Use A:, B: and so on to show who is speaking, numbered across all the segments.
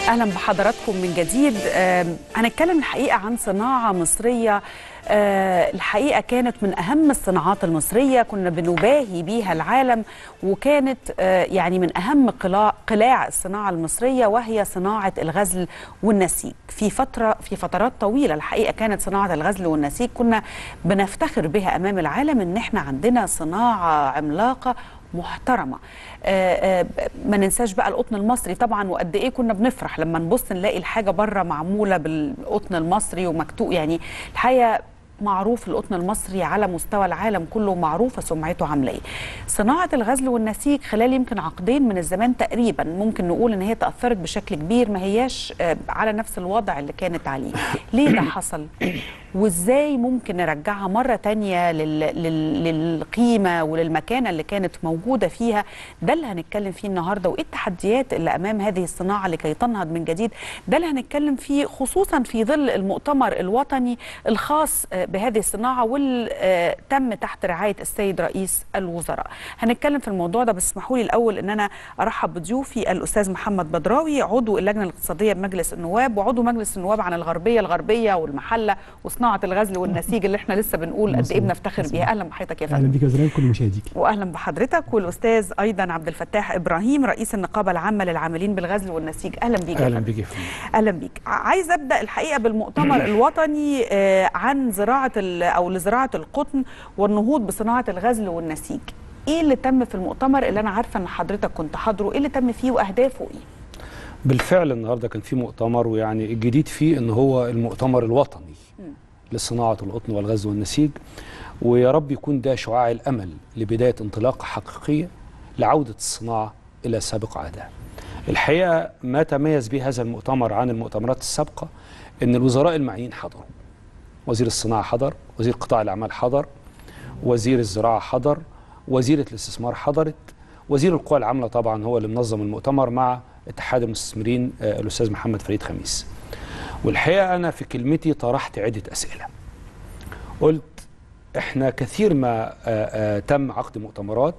A: اهلا بحضراتكم من جديد آم، هنتكلم الحقيقه عن صناعه مصريه آه، الحقيقه كانت من اهم الصناعات المصريه كنا بنباهي بيها العالم وكانت آه، يعني من اهم قلاع قلاع الصناعه المصريه وهي صناعه الغزل والنسيج في فتره في فترات طويله الحقيقه كانت صناعه الغزل والنسيج كنا بنفتخر بها امام العالم ان احنا عندنا صناعه عملاقه محترمه آه، آه، ما ننساش بقى القطن المصري طبعا وقد ايه كنا بنفرح لما نبص نلاقي الحاجه بره معموله بالقطن المصري ومكتوب يعني الحقيقه معروف القطن المصري على مستوى العالم كله معروفه سمعته عامله ايه. صناعه الغزل والنسيج خلال يمكن عقدين من الزمان تقريبا ممكن نقول ان هي تاثرت بشكل كبير ما هياش آه، على نفس الوضع اللي كانت عليه. ليه ده حصل؟ وازاي ممكن نرجعها مره تانية لل... لل... للقيمه وللمكانه اللي كانت موجوده فيها ده اللي هنتكلم فيه النهارده وايه التحديات اللي امام هذه الصناعه لكي تنهض من جديد ده اللي هنتكلم فيه خصوصا في ظل المؤتمر الوطني الخاص آه، بهذه الصناعه واللي آه، تم تحت رعايه السيد رئيس الوزراء هنتكلم في الموضوع ده بس اسمحوا لي الاول ان انا ارحب بضيوفي الاستاذ محمد بدراوي عضو اللجنه الاقتصاديه بمجلس النواب وعضو مجلس النواب عن الغربيه الغربيه والمحله وصناعه الغزل والنسيج اللي احنا لسه بنقول قد ايه
B: مظبوط،
A: بنفتخر
B: مظبوط.
A: بيها اهلا بحضرتك يا
B: اهلا
A: فندم
B: بك يا زلال كل مشاهديك
A: واهلا بحضرتك والاستاذ ايضا عبد الفتاح ابراهيم رئيس النقابه العامه للعاملين بالغزل والنسيج اهلا بيك يا
C: اهلا
A: فندم.
C: بيك يا فندم
A: اهلا بيك ع- عايز ابدا الحقيقه بالمؤتمر الوطني آه، عن زراعه ال- او لزراعه القطن والنهوض بصناعه الغزل والنسيج ايه اللي تم في المؤتمر اللي انا عارفه ان حضرتك كنت حاضره ايه اللي تم فيه واهدافه ايه
C: بالفعل النهارده كان في مؤتمر ويعني الجديد فيه ان هو المؤتمر الوطني لصناعه القطن والغزل والنسيج ويا رب يكون ده شعاع الامل لبدايه انطلاقه حقيقيه لعوده الصناعه الى سابق عهدها. الحقيقه ما تميز به هذا المؤتمر عن المؤتمرات السابقه ان الوزراء المعنيين حضروا. وزير الصناعه حضر، وزير قطاع الاعمال حضر، وزير الزراعه حضر، وزيره الاستثمار حضرت، وزير القوى العامله طبعا هو اللي منظم المؤتمر مع اتحاد المستثمرين آه، الاستاذ محمد فريد خميس. والحقيقه انا في كلمتي طرحت عده اسئله. قلت احنا كثير ما آه، آه، تم عقد مؤتمرات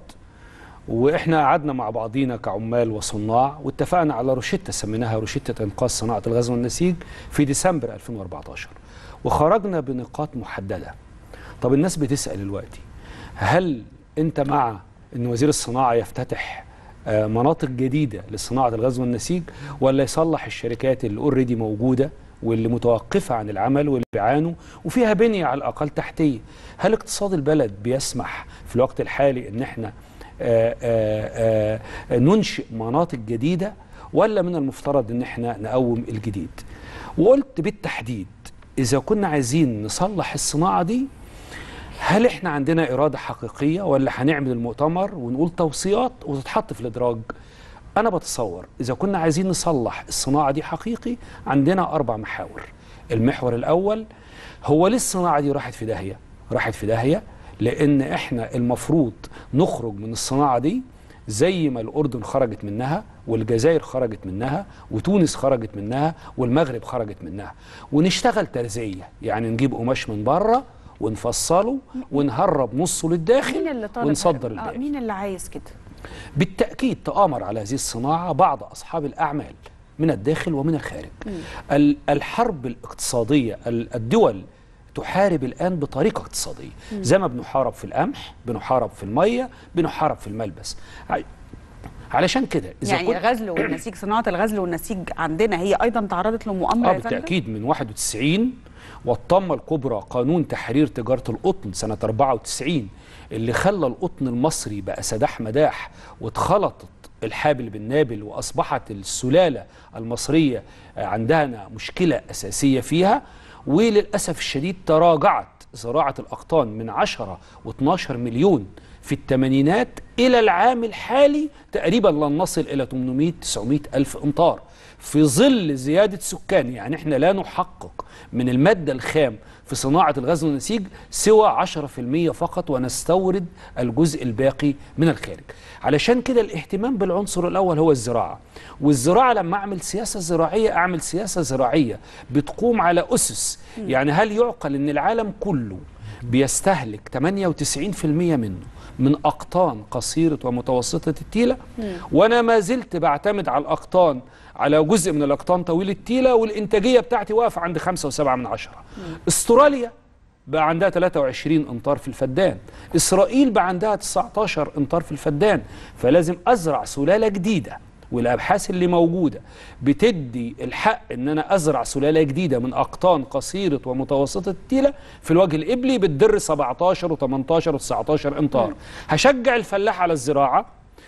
C: واحنا قعدنا مع بعضينا كعمال وصناع واتفقنا على روشته سميناها روشته انقاذ صناعه الغزل والنسيج في ديسمبر 2014 وخرجنا بنقاط محدده. طب الناس بتسال دلوقتي هل انت مع ان وزير الصناعه يفتتح آه، مناطق جديده لصناعه الغزل والنسيج ولا يصلح الشركات اللي اوريدي موجوده واللي متوقفه عن العمل واللي بيعانوا وفيها بنيه على الاقل تحتيه هل اقتصاد البلد بيسمح في الوقت الحالي ان احنا آه، آه، آه، ننشئ مناطق جديده ولا من المفترض ان احنا نقوم الجديد وقلت بالتحديد اذا كنا عايزين نصلح الصناعه دي هل احنا عندنا اراده حقيقيه ولا هنعمل المؤتمر ونقول توصيات وتتحط في الادراج انا بتصور اذا كنا عايزين نصلح الصناعه دي حقيقي عندنا اربع محاور المحور الاول هو ليه الصناعه دي راحت في داهيه راحت في داهيه لان احنا المفروض نخرج من الصناعه دي زي ما الاردن خرجت منها والجزائر خرجت منها وتونس خرجت منها والمغرب خرجت منها ونشتغل ترزيه يعني نجيب قماش من بره ونفصله ونهرب نصه للداخل
A: مين اللي طالب
C: ونصدر
A: آه
C: الباقي
A: مين اللي عايز كده
C: بالتأكيد تآمر على هذه الصناعة بعض أصحاب الأعمال من الداخل ومن الخارج ال- الحرب الاقتصادية ال- الدول تحارب الآن بطريقة اقتصادية زي ما بنحارب في القمح بنحارب في المية بنحارب في الملبس ع- علشان كده إذا
A: يعني
C: كنت-
A: الغزل والنسيج صناعه الغزل والنسيج عندنا هي ايضا تعرضت لمؤامره
C: اه
A: يا فندم
C: بالتأكيد من 91 والطامة الكبرى قانون تحرير تجارة القطن سنة 94 اللي خلى القطن المصري بقى سداح مداح واتخلطت الحابل بالنابل وأصبحت السلالة المصرية آه، عندها مشكلة أساسية فيها وللأسف الشديد تراجعت زراعة الأقطان من 10 و12 مليون في الثمانينات إلى العام الحالي تقريبا لن نصل إلى 800 900 ألف إمتار في ظل زيادة سكان يعني احنا لا نحقق من المادة الخام في صناعة الغزل والنسيج سوى 10% فقط ونستورد الجزء الباقي من الخارج علشان كده الاهتمام بالعنصر الأول هو الزراعة والزراعة لما أعمل سياسة زراعية أعمل سياسة زراعية بتقوم على أسس يعني هل يعقل أن العالم كله بيستهلك 98% منه من اقطان قصيره ومتوسطه التيله وانا ما زلت بعتمد على الاقطان على جزء من الاقطان طويل التيله والانتاجيه بتاعتي واقفه عند 5.7 من عشرة استراليا بقى عندها 23 امتار في الفدان اسرائيل بقى عندها 19 امتار في الفدان فلازم ازرع سلاله جديده والابحاث اللي موجوده بتدي الحق ان انا ازرع سلاله جديده من اقطان قصيره ومتوسطه التيله في الوجه الابلي بتدر 17 و18 و19 امتار هشجع الفلاح على الزراعه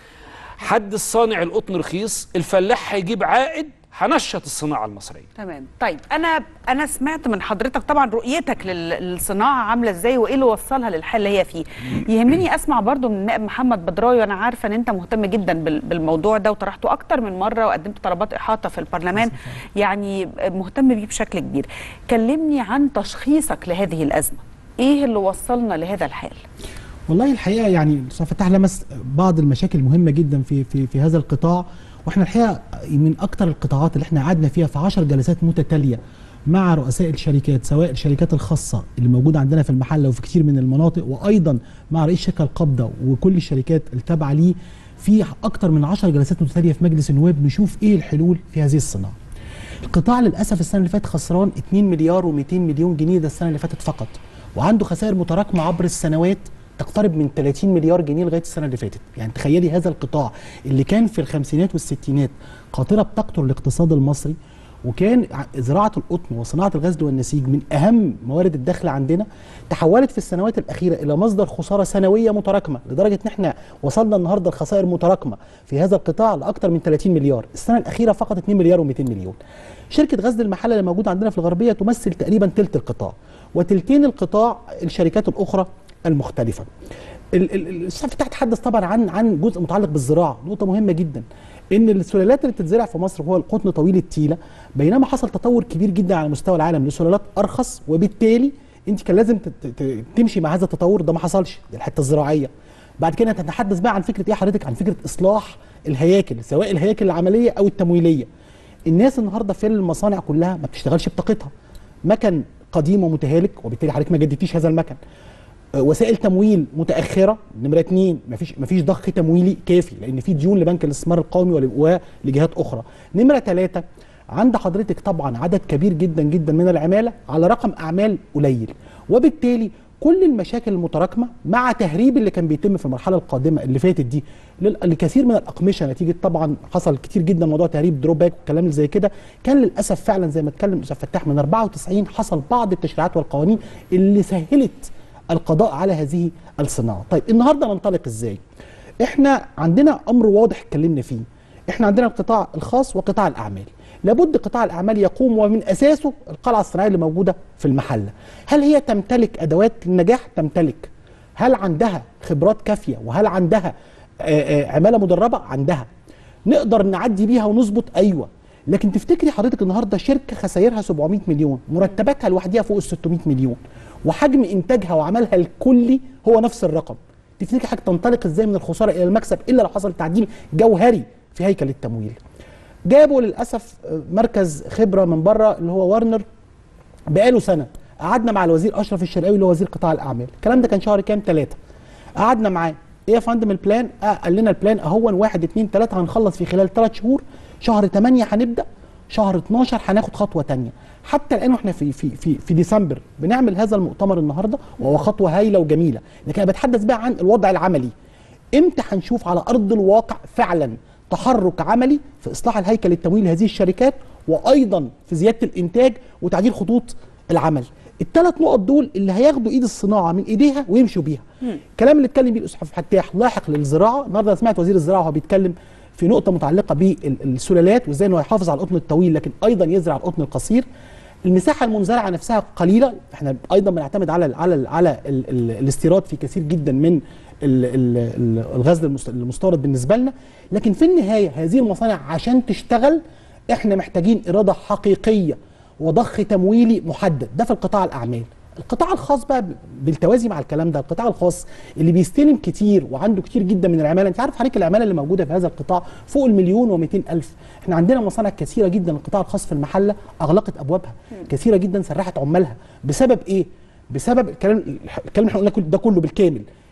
C: حد الصانع القطن رخيص الفلاح هيجيب عائد هنشط الصناعه المصريه
A: تمام طيب انا انا سمعت من حضرتك طبعا رؤيتك لل- للصناعه عامله ازاي وايه اللي وصلها للحال اللي هي فيه يهمني اسمع برضو من النائب محمد بدراوي وانا عارفه ان انت مهتم جدا بال- بالموضوع ده وطرحته اكتر من مره وقدمت طلبات احاطه في البرلمان يعني مهتم بيه بشكل كبير كلمني عن تشخيصك لهذه الازمه ايه اللي وصلنا لهذا الحال
B: والله الحقيقه يعني استاذ فتح لمس بعض المشاكل المهمه جدا في في في هذا القطاع واحنا الحقيقه من اكثر القطاعات اللي احنا قعدنا فيها في 10 جلسات متتاليه مع رؤساء الشركات سواء الشركات الخاصه اللي موجوده عندنا في المحله وفي كتير من المناطق وايضا مع رئيس شركه القبضه وكل الشركات التابعه ليه في اكثر من 10 جلسات متتاليه في مجلس النواب نشوف ايه الحلول في هذه الصناعه. القطاع للاسف السنه اللي فاتت خسران 2 مليار و200 مليون جنيه ده السنه اللي فاتت فقط وعنده خسائر متراكمه عبر السنوات تقترب من 30 مليار جنيه لغايه السنه اللي فاتت يعني تخيلي هذا القطاع اللي كان في الخمسينات والستينات قاطره بتقتل الاقتصاد المصري وكان ع- زراعه القطن وصناعه الغزل والنسيج من اهم موارد الدخل عندنا تحولت في السنوات الاخيره الى مصدر خساره سنويه متراكمه لدرجه ان احنا وصلنا النهارده لخسائر متراكمه في هذا القطاع لاكثر من 30 مليار السنه الاخيره فقط 2 مليار و200 مليون شركه غزل المحله اللي موجوده عندنا في الغربيه تمثل تقريبا ثلث القطاع وتلتين القطاع الشركات الاخرى المختلفه ال- ال- الاستاذ فتحي تحدث طبعا عن عن جزء متعلق بالزراعه نقطه مهمه جدا ان السلالات اللي بتتزرع في مصر هو القطن طويل التيله بينما حصل تطور كبير جدا على مستوى العالم لسلالات ارخص وبالتالي انت كان لازم تت- ت- تمشي مع هذا التطور ده ما حصلش دي الحته الزراعيه بعد كده نتحدث بقى عن فكره ايه حضرتك عن فكره اصلاح الهياكل سواء الهياكل العمليه او التمويليه الناس النهارده في المصانع كلها ما بتشتغلش بطاقتها مكن قديم ومتهالك وبالتالي حضرتك ما جددتيش هذا المكن آه، وسائل تمويل متاخره نمره اثنين مفيش مفيش ضخ تمويلي كافي لان في ديون لبنك الاستثمار القومي ول- ولجهات اخرى نمره ثلاثه عند حضرتك طبعا عدد كبير جدا جدا من العماله على رقم اعمال قليل وبالتالي كل المشاكل المتراكمه مع تهريب اللي كان بيتم في المرحله القادمه اللي فاتت دي لل- لكثير من الاقمشه نتيجه طبعا حصل كتير جدا موضوع تهريب دروباك والكلام اللي زي كده كان للاسف فعلا زي ما اتكلم الاستاذ فتاح من 94 حصل بعض التشريعات والقوانين اللي سهلت القضاء على هذه الصناعه طيب النهارده ننطلق ازاي احنا عندنا امر واضح اتكلمنا فيه احنا عندنا القطاع الخاص وقطاع الاعمال لابد قطاع الاعمال يقوم ومن اساسه القلعه الصناعيه اللي موجوده في المحله هل هي تمتلك ادوات النجاح تمتلك هل عندها خبرات كافيه وهل عندها آه، آه، عماله مدربه عندها نقدر نعدي بيها ونظبط ايوه لكن تفتكري حضرتك النهارده شركه خسائرها 700 مليون مرتباتها لوحدها فوق ال 600 مليون وحجم انتاجها وعملها الكلي هو نفس الرقم تفتكري حضرتك تنطلق ازاي من الخساره الى المكسب الا لو حصل تعديل جوهري في هيكل التمويل جابوا للاسف آه، مركز خبره من بره اللي هو وارنر بقاله سنه قعدنا مع الوزير اشرف الشرقاوي اللي هو وزير قطاع الاعمال الكلام ده كان شهر كام ثلاثة قعدنا معاه ايه يا فندم البلان آه قال لنا البلان اهو واحد اتنين ثلاثة هنخلص في خلال ثلاث شهور شهر 8 هنبدا شهر 12 هناخد خطوه تانية حتى الان واحنا في في في في ديسمبر بنعمل هذا المؤتمر النهارده وهو خطوه هايله وجميله لكن انا بتحدث بقى عن الوضع العملي امتى هنشوف على ارض الواقع فعلا تحرك عملي في اصلاح الهيكل التمويلي لهذه الشركات وايضا في زياده الانتاج وتعديل خطوط العمل الثلاث نقط دول اللي هياخدوا ايد الصناعه من ايديها ويمشوا بيها الكلام اللي اتكلم بيه الاستاذ فتاح لاحق للزراعه النهارده سمعت وزير الزراعه وهو بيتكلم في نقطه متعلقه بالسلالات وازاي انه يحافظ على القطن الطويل لكن ايضا يزرع القطن القصير المساحه المنزرعه نفسها قليله احنا ايضا بنعتمد على ال على ال على ال ال الاستيراد في كثير جدا من ال ال ال الغزل المست- المستورد بالنسبه لنا لكن في النهايه هذه المصانع عشان تشتغل احنا محتاجين اراده حقيقيه وضخ تمويلي محدد ده في القطاع الاعمال القطاع الخاص بقى ب- بالتوازي مع الكلام ده القطاع الخاص اللي بيستلم كتير وعنده كتير جدا من العماله انت عارف حضرتك العماله اللي موجوده في هذا القطاع فوق المليون و200 الف احنا عندنا مصانع كثيره جدا القطاع الخاص في المحله اغلقت ابوابها كثيره جدا سرحت عمالها بسبب ايه بسبب الكلام الكلام اللي احنا قلنا كل- ده كله بالكامل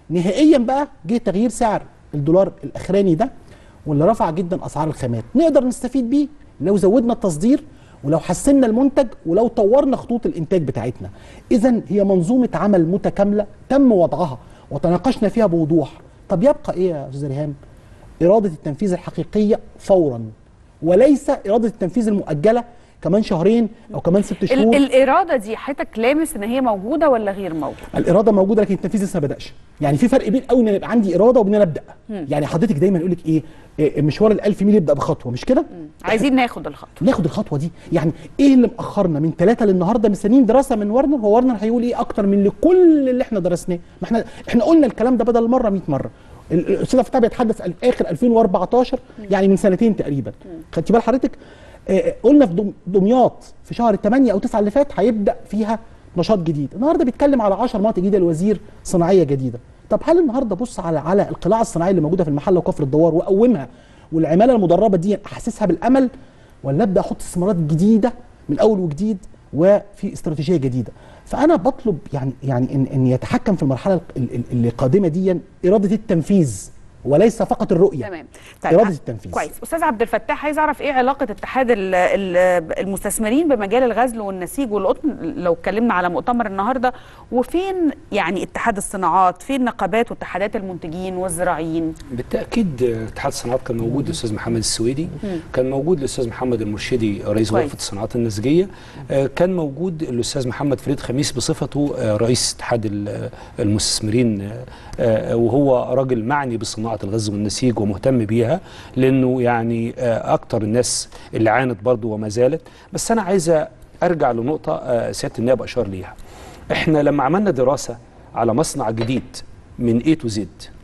B: نهائيا بقى جه تغيير سعر الدولار الاخراني ده واللي رفع جدا اسعار الخامات نقدر نستفيد بيه لو زودنا التصدير ولو حسنا المنتج ولو طورنا خطوط الانتاج بتاعتنا اذا هي منظومه عمل متكامله تم وضعها وتناقشنا فيها بوضوح طب يبقى ايه يا استاذ ريهام اراده التنفيذ الحقيقيه فورا وليس اراده التنفيذ المؤجله كمان شهرين او كمان ست
A: ال-
B: شهور
A: الاراده دي حضرتك لامس ان هي موجوده ولا غير موجوده
B: الاراده موجوده لكن التنفيذ لسه ما بداش يعني في فرق بين قوي ان يبقى عندي اراده وبين ان أنا ابدا يعني حضرتك دايما يقول لك ايه إيه، مشوار ال 1000 ميل يبدا بخطوه مش كده
A: عايزين ناخد الخطوه
B: ناخد الخطوه دي يعني ايه اللي مأخرنا من ثلاثة للنهارده مستنيين دراسه من ورنر هو ورنر هيقول ايه اكتر من لكل اللي احنا درسناه ما احنا احنا قلنا الكلام ده بدل مره 100 مره ال- الاستاذ فتحي بيتحدث عن اخر 2014 يعني من سنتين تقريبا خدتي بال حضرتك آه، قلنا في دم- دمياط في شهر 8 او 9 اللي فات هيبدا فيها نشاط جديد النهارده بيتكلم على 10 مناطق جديده لوزير صناعيه جديده طب هل النهارده بص على على القلاع الصناعيه اللي موجوده في المحله وكفر الدوار واقومها والعماله المدربه دي احسسها بالامل ولا ابدا احط استثمارات جديده من اول وجديد وفي استراتيجيه جديده فانا بطلب يعني يعني ان ان يتحكم في المرحله ال- ال- اللي قادمه دي اراده التنفيذ وليس فقط الرؤيه
A: تمام
B: اراده التنفيذ
A: كويس استاذ عبد الفتاح عايز اعرف ايه علاقه اتحاد ال- ال- المستثمرين بمجال الغزل والنسيج والقطن لو اتكلمنا على مؤتمر النهارده وفين يعني اتحاد الصناعات فين نقابات واتحادات المنتجين والزراعيين
C: بالتاكيد اتحاد الصناعات كان موجود الاستاذ محمد السويدي كان موجود الاستاذ محمد المرشدي رئيس
A: كويس.
C: غرفه الصناعات النسيجيه آه، كان موجود الاستاذ محمد فريد خميس بصفته آه، رئيس اتحاد ال- المستثمرين آه، آه، وهو راجل معني بصناعه الغزل والنسيج ومهتم بيها لانه يعني آه، اكتر الناس اللي عانت برضه وما زالت بس انا عايز ارجع لنقطه آه، سياده النائب اشار ليها احنا لما عملنا دراسه على مصنع جديد من A to Z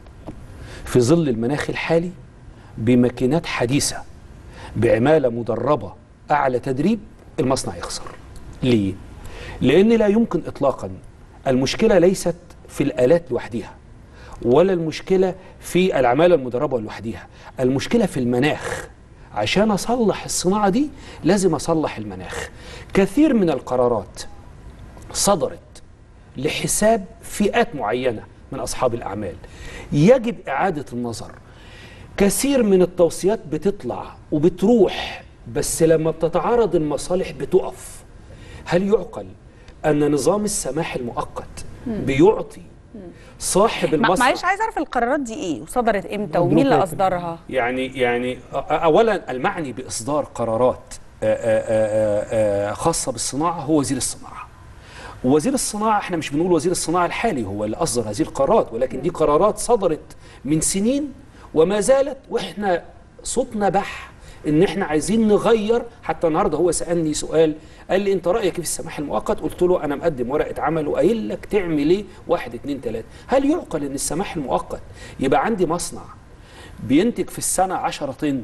C: في ظل المناخ الحالي بماكينات حديثة بعمالة مدربة أعلى تدريب المصنع يخسر ليه؟ لأن لا يمكن إطلاقا المشكلة ليست في الآلات لوحدها ولا المشكلة في العمالة المدربة لوحدها المشكلة في المناخ عشان أصلح الصناعة دي لازم أصلح المناخ كثير من القرارات صدرت لحساب فئات معينة من أصحاب الأعمال يجب إعادة النظر كثير من التوصيات بتطلع وبتروح بس لما بتتعارض المصالح بتقف هل يعقل أن نظام السماح المؤقت بيعطي صاحب
A: ما-
C: المصنع
A: معلش عايز اعرف القرارات دي ايه وصدرت امتى ومين اللي اصدرها
C: يعني يعني أ- اولا المعني باصدار قرارات آه، آه، آه، آه، خاصه بالصناعه هو وزير الصناعه وزير الصناعه احنا مش بنقول وزير الصناعه الحالي هو اللي اصدر هذه القرارات ولكن دي قرارات صدرت من سنين وما زالت واحنا صوتنا بح ان احنا عايزين نغير حتى النهارده هو سالني سؤال قال لي انت رايك إيه في السماح المؤقت قلت له انا مقدم ورقه عمل وقايل لك تعمل ايه واحد اتنين تلاته هل يعقل ان السماح المؤقت يبقى عندي مصنع بينتج في السنه 10 طن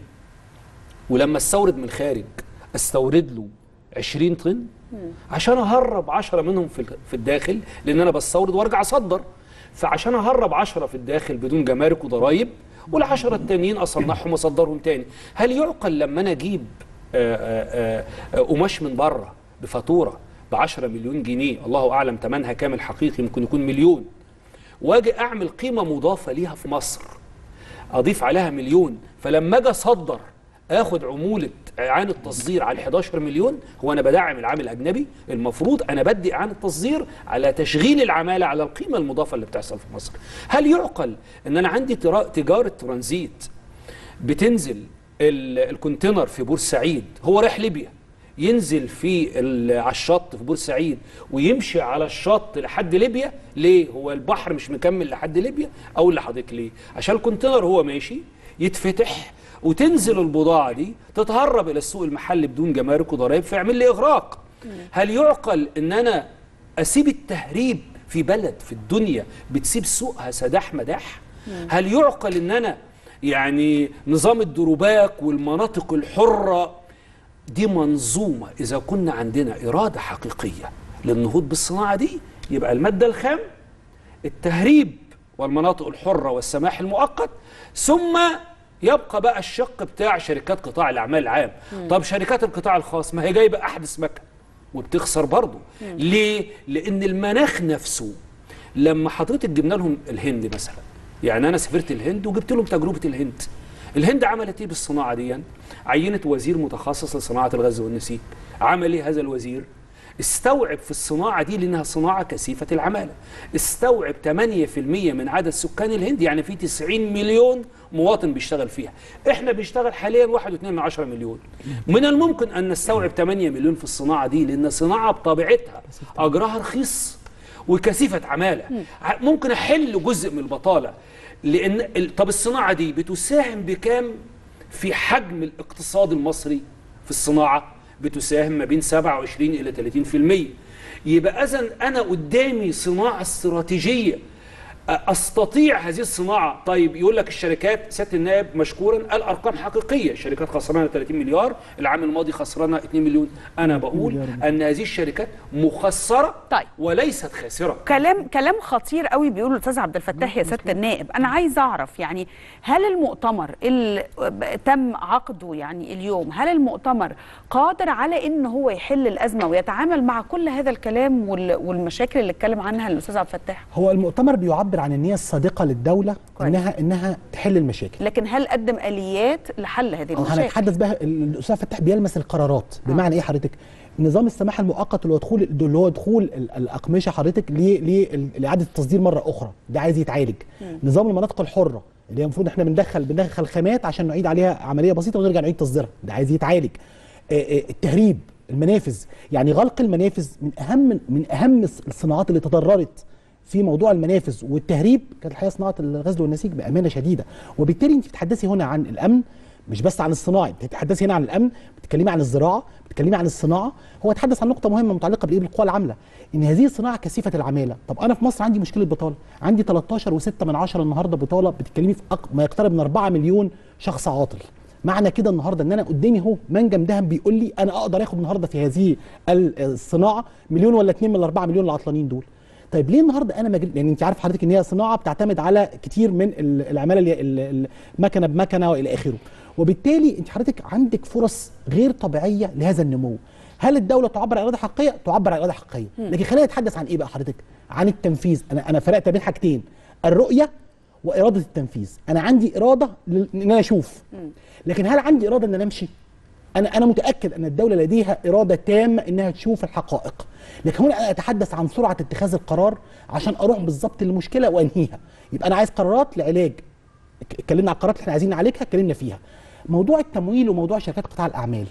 C: ولما استورد من الخارج استورد له 20 طن عشان اهرب 10 منهم في في الداخل لان انا بستورد وارجع اصدر فعشان اهرب 10 في الداخل بدون جمارك وضرائب والعشرة التانيين اصنعهم واصدرهم تاني هل يعقل لما انا اجيب آه، آه، آه، قماش من بره بفاتوره ب 10 مليون جنيه الله اعلم ثمنها كام الحقيقي ممكن يكون مليون واجي اعمل قيمه مضافه ليها في مصر اضيف عليها مليون فلما اجي اصدر اخد عموله اعانه تصدير على 11 مليون هو انا بدعم العامل الاجنبي المفروض انا بدي اعانه تصدير على تشغيل العماله على القيمه المضافه اللي بتحصل في مصر هل يعقل ان انا عندي ترا- تجاره ترانزيت بتنزل ال- الكونتينر في بورسعيد هو رايح ليبيا ينزل في ال- على الشط في بورسعيد ويمشي على الشط لحد ليبيا ليه هو البحر مش مكمل لحد ليبيا اقول لحضرتك ليه عشان الكونتينر هو ماشي يتفتح وتنزل البضاعه دي تتهرب الى السوق المحلي بدون جمارك وضرائب فيعمل لي اغراق هل يعقل ان انا اسيب التهريب في بلد في الدنيا بتسيب سوقها سداح مداح هل يعقل ان انا يعني نظام الدروباك والمناطق الحره دي منظومه اذا كنا عندنا اراده حقيقيه للنهوض بالصناعه دي يبقى الماده الخام التهريب والمناطق الحره والسماح المؤقت ثم يبقى بقى الشق بتاع شركات قطاع الاعمال العام طب شركات القطاع الخاص ما هي جايبه احدث مكن وبتخسر برضه ليه لان المناخ نفسه لما حضرتك جبنا لهم الهند مثلا يعني انا سافرت الهند وجبت لهم تجربه الهند الهند عملت ايه بالصناعه دي عينت وزير متخصص لصناعه الغزل والنسيج عمل ايه هذا الوزير استوعب في الصناعة دي لأنها صناعة كثيفة العمالة استوعب 8% من عدد سكان الهند يعني في 90 مليون مواطن بيشتغل فيها احنا بيشتغل حاليا 1.2 من 10 مليون من الممكن أن نستوعب 8 مليون في الصناعة دي لأن صناعة بطبيعتها أجرها رخيص وكثيفة عمالة ممكن أحل جزء من البطالة لأن ال- طب الصناعة دي بتساهم بكام في حجم الاقتصاد المصري في الصناعة بتساهم ما بين 27 إلى 30% يبقى إذا أنا قدامي صناعة استراتيجية استطيع هذه الصناعه طيب يقول لك الشركات سياده النائب مشكورا قال ارقام حقيقيه الشركات خسرانه 30 مليار العام الماضي خسرانه 2 مليون انا بقول ان هذه الشركات مخسره
A: طيب.
C: وليست خاسره
A: كلام كلام خطير قوي بيقوله الاستاذ عبد الفتاح يا سياده النائب انا عايز اعرف يعني هل المؤتمر اللي تم عقده يعني اليوم هل المؤتمر قادر على ان هو يحل الازمه ويتعامل مع كل هذا الكلام وال- والمشاكل اللي اتكلم عنها الاستاذ عبد الفتاح
B: هو المؤتمر بيعبر عن النيه الصادقه للدوله
A: كويس.
B: انها انها تحل المشاكل
A: لكن هل قدم اليات لحل هذه المشاكل
B: هنتحدث بقى الاستاذ فتح بيلمس القرارات بمعنى ايه حضرتك نظام السماح المؤقت اللي هو دخول اللي هو دخول ال- الاقمشه حضرتك ل- ل- لاعاده التصدير مره اخرى ده عايز يتعالج نظام المناطق الحره اللي هي المفروض احنا بندخل بندخل خامات عشان نعيد عليها عمليه بسيطه ونرجع نعيد تصديرها ده عايز يتعالج آه، آه، التهريب المنافذ يعني غلق المنافذ من اهم من اهم الصناعات اللي تضررت في موضوع المنافذ والتهريب كانت الحقيقه صناعه الغزل والنسيج بامانه شديده وبالتالي انت بتتحدثي هنا عن الامن مش بس عن الصناعي بتتحدثي هنا عن الامن بتتكلمي عن الزراعه بتتكلمي عن الصناعه هو اتحدث عن نقطه مهمه متعلقه بالايه بالقوى العامله ان هذه الصناعه كثيفه العماله طب انا في مصر عندي مشكله بطاله عندي 13 و6 من عشرة النهارده بطاله بتتكلمي في أق... ما يقترب من 4 مليون شخص عاطل معنى كده النهارده ان انا قدامي اهو منجم دهب بيقول لي انا اقدر اخد النهارده في هذه الصناعه مليون ولا 2 من ال 4 مليون العطلانين دول طيب ليه النهارده انا مجري لان انت عارف حضرتك ان هي صناعه بتعتمد على كتير من ال- العماله اللي هي ال- ال- المكنه بمكنه والى اخره وبالتالي انت حضرتك عندك فرص غير طبيعيه لهذا النمو هل الدوله تعبر عن اراده حقيقيه تعبر عن اراده حقيقيه لكن خلينا نتحدث عن ايه بقى حضرتك عن التنفيذ انا انا فرقت بين حاجتين الرؤيه واراده التنفيذ انا عندي اراده لل- ان انا اشوف لكن هل عندي اراده ان انا امشي انا انا متاكد ان الدوله لديها اراده تامه انها تشوف الحقائق لكن هنا انا اتحدث عن سرعه اتخاذ القرار عشان اروح بالظبط للمشكله وانهيها يبقى انا عايز قرارات لعلاج ك- اتكلمنا على القرارات اللي احنا عايزين نعالجها اتكلمنا فيها موضوع التمويل وموضوع شركات قطاع الاعمال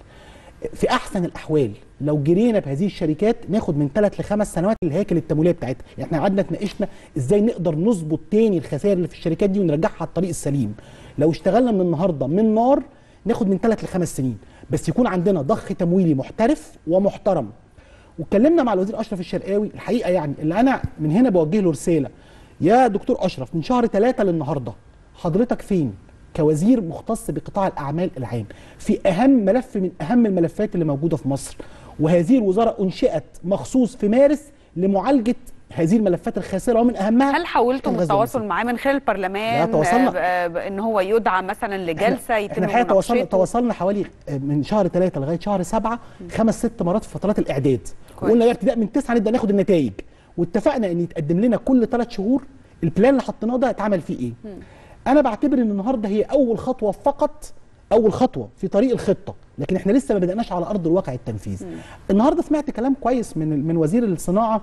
B: في احسن الاحوال لو جرينا بهذه الشركات ناخد من ثلاث لخمس سنوات الهياكل التمويليه بتاعتها يعني احنا قعدنا اتناقشنا ازاي نقدر نظبط تاني الخسائر اللي في الشركات دي ونرجعها على الطريق السليم لو اشتغلنا من النهارده من نار ناخد من ثلاث لخمس سنين بس يكون عندنا ضخ تمويلي محترف ومحترم واتكلمنا مع الوزير اشرف الشرقاوي الحقيقه يعني اللي انا من هنا بوجه له رساله يا دكتور اشرف من شهر ثلاثة للنهارده حضرتك فين كوزير مختص بقطاع الاعمال العام في اهم ملف من اهم الملفات اللي موجوده في مصر وهذه الوزاره انشئت مخصوص في مارس لمعالجه هذه الملفات الخاسره ومن اهمها
A: هل حاولتم
B: الغزو
A: التواصل
B: والنسيج.
A: معاه من خلال البرلمان
B: لا، تواصلنا.
A: آه، آه، ان هو يدعى مثلا لجلسه يتم
B: احنا الحقيقه تواصلنا
A: مناقشته؟
B: تواصلنا حوالي من شهر ثلاثة لغايه شهر سبعة خمس ست مرات في فترات الاعداد
A: كويس.
B: وقلنا يا ابتداء من تسعة نبدا ناخد النتائج واتفقنا ان يتقدم لنا كل ثلاث شهور البلان اللي حطيناه ده اتعمل فيه ايه انا بعتبر ان النهارده هي اول خطوه فقط اول خطوه في طريق الخطه لكن احنا لسه ما بدأناش على ارض الواقع التنفيذ النهارده سمعت كلام كويس من من وزير الصناعه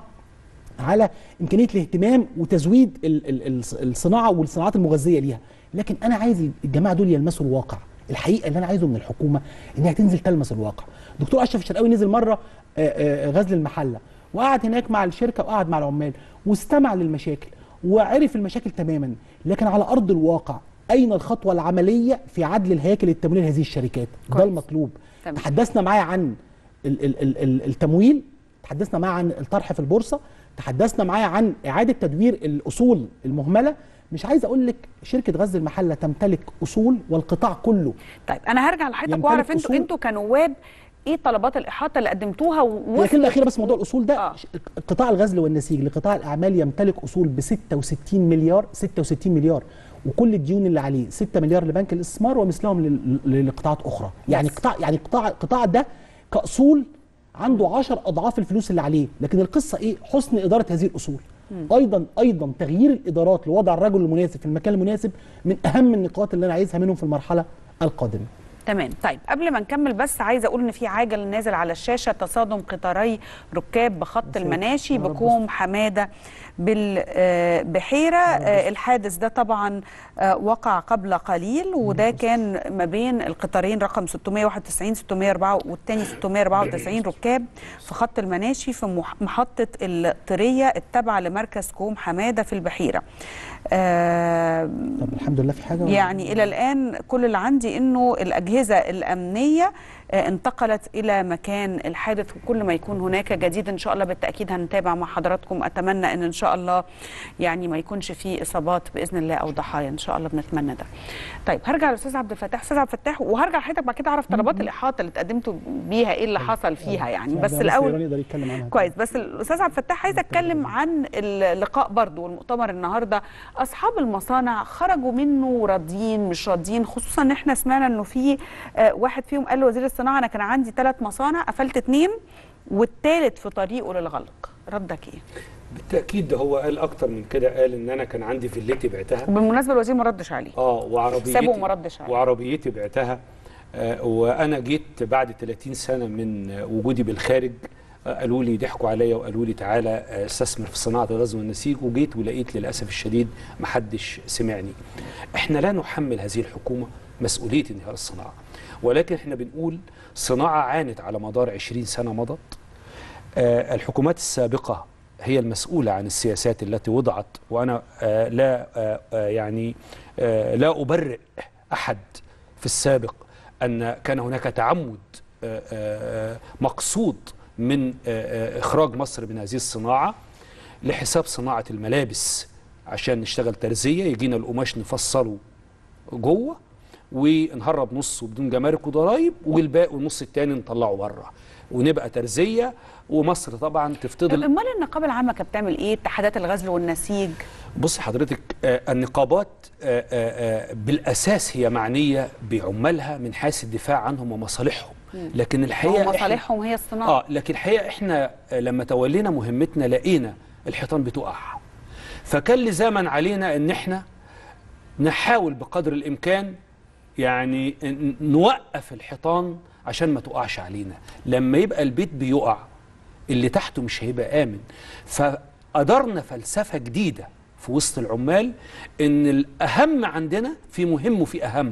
B: على امكانيه الاهتمام وتزويد ال- ال- ال- الصناعه والصناعات المغذيه ليها لكن انا عايز الجماعه دول يلمسوا الواقع الحقيقه اللي انا عايزه من الحكومه انها تنزل تلمس الواقع دكتور اشرف الشرقاوي نزل مره آه، آه، غزل المحله وقعد هناك مع الشركه وقعد مع العمال واستمع للمشاكل وعرف المشاكل تماما لكن على ارض الواقع اين الخطوه العمليه في عدل الهياكل التمويليه لهذه الشركات
A: كويس.
B: ده المطلوب
A: تمام.
B: تحدثنا معاه عن ال- ال- ال- ال- التمويل تحدثنا معاه عن الطرح في البورصه تحدثنا معاه عن اعاده تدوير الاصول المهمله مش عايز اقول لك شركه غزل المحله تمتلك اصول والقطاع كله
A: طيب انا هرجع لحضرتك
B: يمتلك
A: واعرف انتوا
B: أصول.
A: انتوا كنواب ايه طلبات الاحاطه اللي قدمتوها
B: هي الكلمه
A: ووصلت
B: الاخيره بس موضوع الاصول ده
A: آه.
B: ش- قطاع الغزل والنسيج لقطاع الاعمال يمتلك اصول ب 66 مليار 66 مليار وكل الديون اللي عليه 6 مليار لبنك الاستثمار ومثلهم لل- ل- لقطاعات اخرى يعني
A: بس.
B: قطاع يعني قطاع القطاع ده كاصول عنده 10 اضعاف الفلوس اللي عليه لكن القصه ايه حسن اداره هذه الاصول ايضا ايضا تغيير الادارات لوضع الرجل المناسب في المكان المناسب من اهم النقاط اللي انا عايزها منهم في المرحله القادمه
A: تمام طيب قبل ما نكمل بس عايزه اقول ان في عاجل نازل على الشاشه تصادم قطاري ركاب بخط المناشي
B: يا رب
A: بكوم حماده بالبحيره الحادث ده طبعا آه، وقع قبل قليل وده كان ما بين القطارين رقم 691 604 والتاني 694 ركاب في خط المناشي في مح- محطه الطريه التابعه لمركز كوم حماده في البحيره آه،
B: طب الحمد لله في حاجه ولا-
A: يعني الى الان كل اللي عندي انه الاجهزه الامنيه آه، انتقلت الى مكان الحادث وكل ما يكون هناك جديد ان شاء الله بالتاكيد هنتابع مع حضراتكم اتمنى ان ان شاء الله يعني ما يكونش فيه اصابات باذن الله او ضحايا ان شاء الله بنتمنى ده. طيب هرجع للاستاذ عبد الفتاح استاذ عبد الفتاح وهرجع لحضرتك بعد كده اعرف طلبات الاحاطه اللي اتقدمتوا بيها ايه اللي حصل فيها يعني
B: ده
A: بس
B: إيران
A: الاول
B: يقدر يتكلم عنها
A: كويس بس الاستاذ عبد الفتاح عايزه اتكلم عن اللقاء برضو والمؤتمر النهارده اصحاب المصانع خرجوا منه راضيين مش راضيين خصوصا ان احنا سمعنا انه في آه، واحد فيهم قال لوزير الصناعه انا كان عندي ثلاث مصانع قفلت اثنين والثالث في طريقه للغلق ردك ايه
C: بالتاكيد ده هو قال اكتر من كده قال ان انا كان عندي فيلتي بعتها
A: وبالمناسبه الوزير ما ردش عليه
C: اه وعربيتي
A: سابه وما ردش عليه.
C: وعربيتي بعتها آه وانا جيت بعد 30 سنه من آه، وجودي بالخارج آه قالوا لي ضحكوا عليا وقالوا لي تعالى آه، استثمر في صناعه الغزل والنسيج وجيت ولقيت للاسف الشديد ما حدش سمعني احنا لا نحمل هذه الحكومه مسؤوليه انهيار الصناعه ولكن احنا بنقول صناعه عانت على مدار 20 سنه مضت آه، الحكومات السابقة هي المسؤولة عن السياسات التي وضعت وأنا آه، لا آه، آه، يعني آه، لا أبرئ أحد في السابق أن كان هناك تعمد آه، آه، مقصود من آه، آه، إخراج مصر من هذه الصناعة لحساب صناعة الملابس عشان نشتغل ترزية يجينا القماش نفصله جوه ونهرب نصه بدون جمارك وضرايب والباقي والنص التاني نطلعه بره ونبقى ترزيه ومصر طبعا
A: طب
C: تفتضل
A: امال النقابه العامه كانت بتعمل ايه اتحادات الغزل والنسيج
C: بص حضرتك آه، النقابات آه، آه، آه، بالاساس هي معنيه بعمالها من حيث الدفاع عنهم ومصالحهم لكن الحقيقه إحنا-
A: ومصالحهم هي الصناعه
C: اه لكن الحقيقه احنا آه، لما تولينا مهمتنا لقينا الحيطان بتقع فكان لزاما علينا ان احنا نحاول بقدر الامكان يعني ن- نوقف الحيطان عشان ما تقعش علينا لما يبقى البيت بيقع اللي تحته مش هيبقى امن فقدرنا فلسفه جديده في وسط العمال ان الاهم عندنا في مهم وفي اهم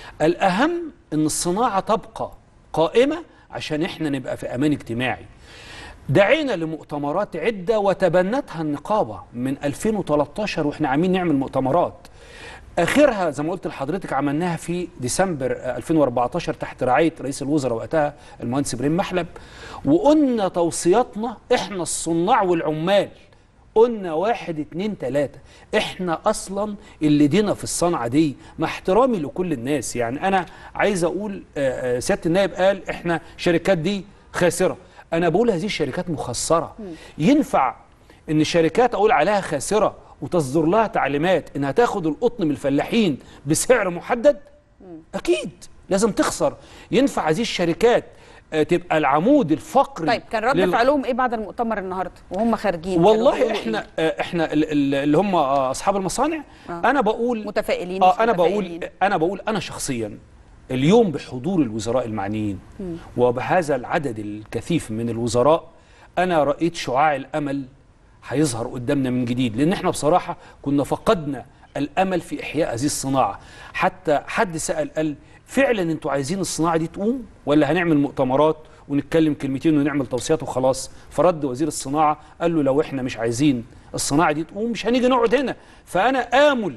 C: الاهم ان الصناعه تبقى قائمه عشان احنا نبقى في امان اجتماعي دعينا لمؤتمرات عدة وتبنتها النقابة من 2013 واحنا عاملين نعمل مؤتمرات اخرها زي ما قلت لحضرتك عملناها في ديسمبر آه، 2014 تحت رعايه رئيس الوزراء وقتها المهندس ابراهيم محلب وقلنا توصياتنا احنا الصناع والعمال قلنا واحد اتنين تلاتة احنا اصلا اللي دينا في الصنعة دي مع احترامي لكل الناس يعني انا عايز اقول آه، آه، سيادة النائب قال احنا الشركات دي خاسرة انا بقول هذه الشركات مخسرة ينفع ان الشركات اقول عليها خاسرة وتصدر لها تعليمات انها تاخد القطن من الفلاحين بسعر محدد اكيد لازم تخسر ينفع هذه الشركات آه، تبقى العمود الفقري
A: طيب كان رد
C: لل-
A: فعلهم ايه بعد المؤتمر النهارده وهم خارجين كانوا
C: والله
A: بيقولوا
C: احنا
A: إيه؟
C: آه، احنا ال- ال- اللي هم آه، اصحاب المصانع
A: آه.
C: انا بقول
A: متفائلين مش
C: اه انا
A: متفائلين؟
C: بقول انا بقول انا شخصيا اليوم بحضور الوزراء المعنيين وبهذا العدد الكثيف من الوزراء انا رايت شعاع الامل هيظهر قدامنا من جديد لان احنا بصراحه كنا فقدنا الامل في احياء هذه الصناعه حتى حد سال قال فعلا انتوا عايزين الصناعه دي تقوم ولا هنعمل مؤتمرات ونتكلم كلمتين ونعمل توصيات وخلاص فرد وزير الصناعه قال له لو احنا مش عايزين الصناعه دي تقوم مش هنيجي نقعد هنا فانا امل